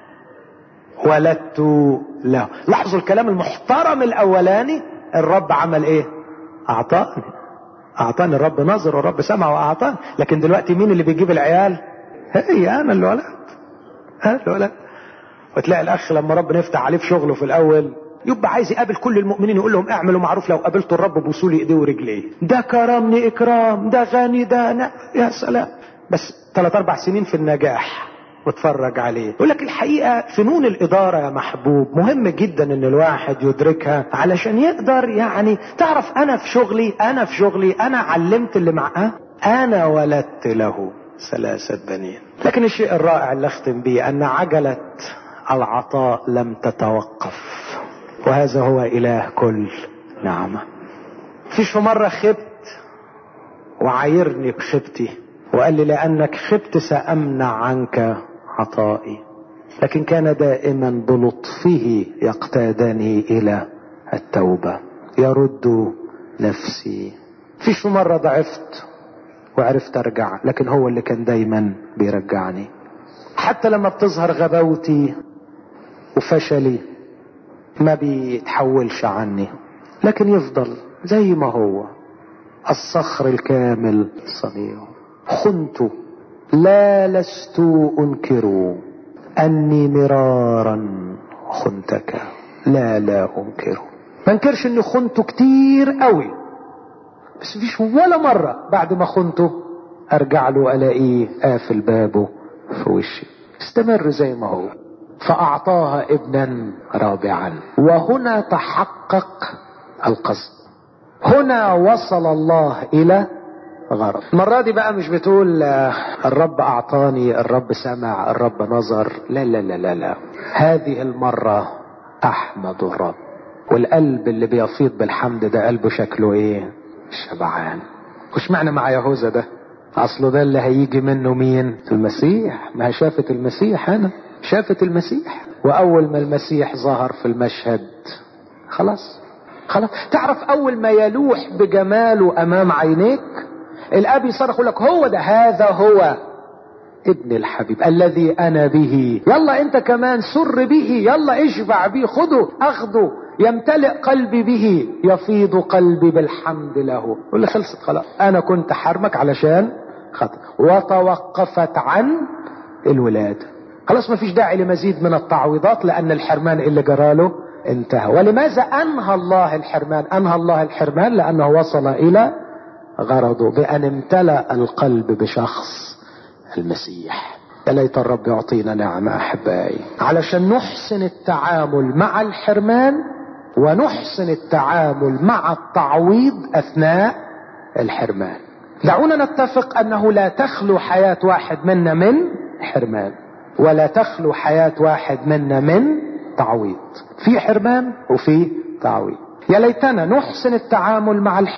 ولدت له لاحظوا الكلام المحترم الاولاني الرب عمل ايه اعطاني اعطاني الرب نظر والرب سمع واعطاني لكن دلوقتي مين اللي بيجيب العيال هي انا اللي ولدت انا اللي ولدت وتلاقي الاخ لما ربنا يفتح عليه في شغله في الاول يبقى عايز يقابل كل المؤمنين يقول لهم اعملوا معروف لو قابلتوا الرب بوصوا لي ايديه ورجليه ده كرمني اكرام ده غني ده أنا. يا سلام بس ثلاث اربع سنين في النجاح واتفرج عليه يقول لك الحقيقه فنون الاداره يا محبوب مهم جدا ان الواحد يدركها علشان يقدر يعني تعرف انا في شغلي انا في شغلي انا علمت اللي معاه انا ولدت له ثلاثه بنين لكن الشيء الرائع اللي اختم به ان عجله العطاء لم تتوقف وهذا هو اله كل نعمه فيش في مره خبت وعايرني بخبتي وقال لي لانك خبت سامنع عنك عطائي لكن كان دائما بلطفه يقتادني الى التوبه يرد نفسي فيش في مره ضعفت وعرفت ارجع لكن هو اللي كان دايما بيرجعني حتى لما بتظهر غباوتي وفشلي ما بيتحولش عني لكن يفضل زي ما هو الصخر الكامل صنيع خنت لا لست انكر اني مرارا خنتك لا لا انكر ما انكرش اني خنته كتير قوي بس مفيش ولا مرة بعد ما خنته ارجع له الاقيه قافل بابه في وشي استمر زي ما هو فاعطاها ابنا رابعا وهنا تحقق القصد هنا وصل الله الى غرض المرة دي بقى مش بتقول الرب اعطاني الرب سمع الرب نظر لا لا لا لا لا هذه المرة احمد الرب والقلب اللي بيفيض بالحمد ده قلبه شكله ايه شبعان وش معنى مع يهوذا ده اصله ده اللي هيجي منه مين المسيح ما هي شافت المسيح انا شافت المسيح واول ما المسيح ظهر في المشهد خلاص خلاص تعرف اول ما يلوح بجماله امام عينيك الاب يصرخ لك هو ده هذا هو ابن الحبيب الذي انا به يلا انت كمان سر به يلا اشبع به خده اخده يمتلئ قلبي به يفيض قلبي بالحمد له واللي خلصت خلاص انا كنت حرمك علشان خطأ وتوقفت عن الولادة خلاص ما فيش داعي لمزيد من التعويضات لان الحرمان اللي جراله انتهى ولماذا انهى الله الحرمان انهى الله الحرمان لانه وصل الى غرضه بان امتلأ القلب بشخص المسيح يا ليت الرب يعطينا نعمة احبائي علشان نحسن التعامل مع الحرمان ونحسن التعامل مع التعويض اثناء الحرمان دعونا نتفق انه لا تخلو حياة واحد منا من حرمان ولا تخلو حياة واحد منا من تعويض في حرمان وفي تعويض يا ليتنا نحسن التعامل مع الحرمان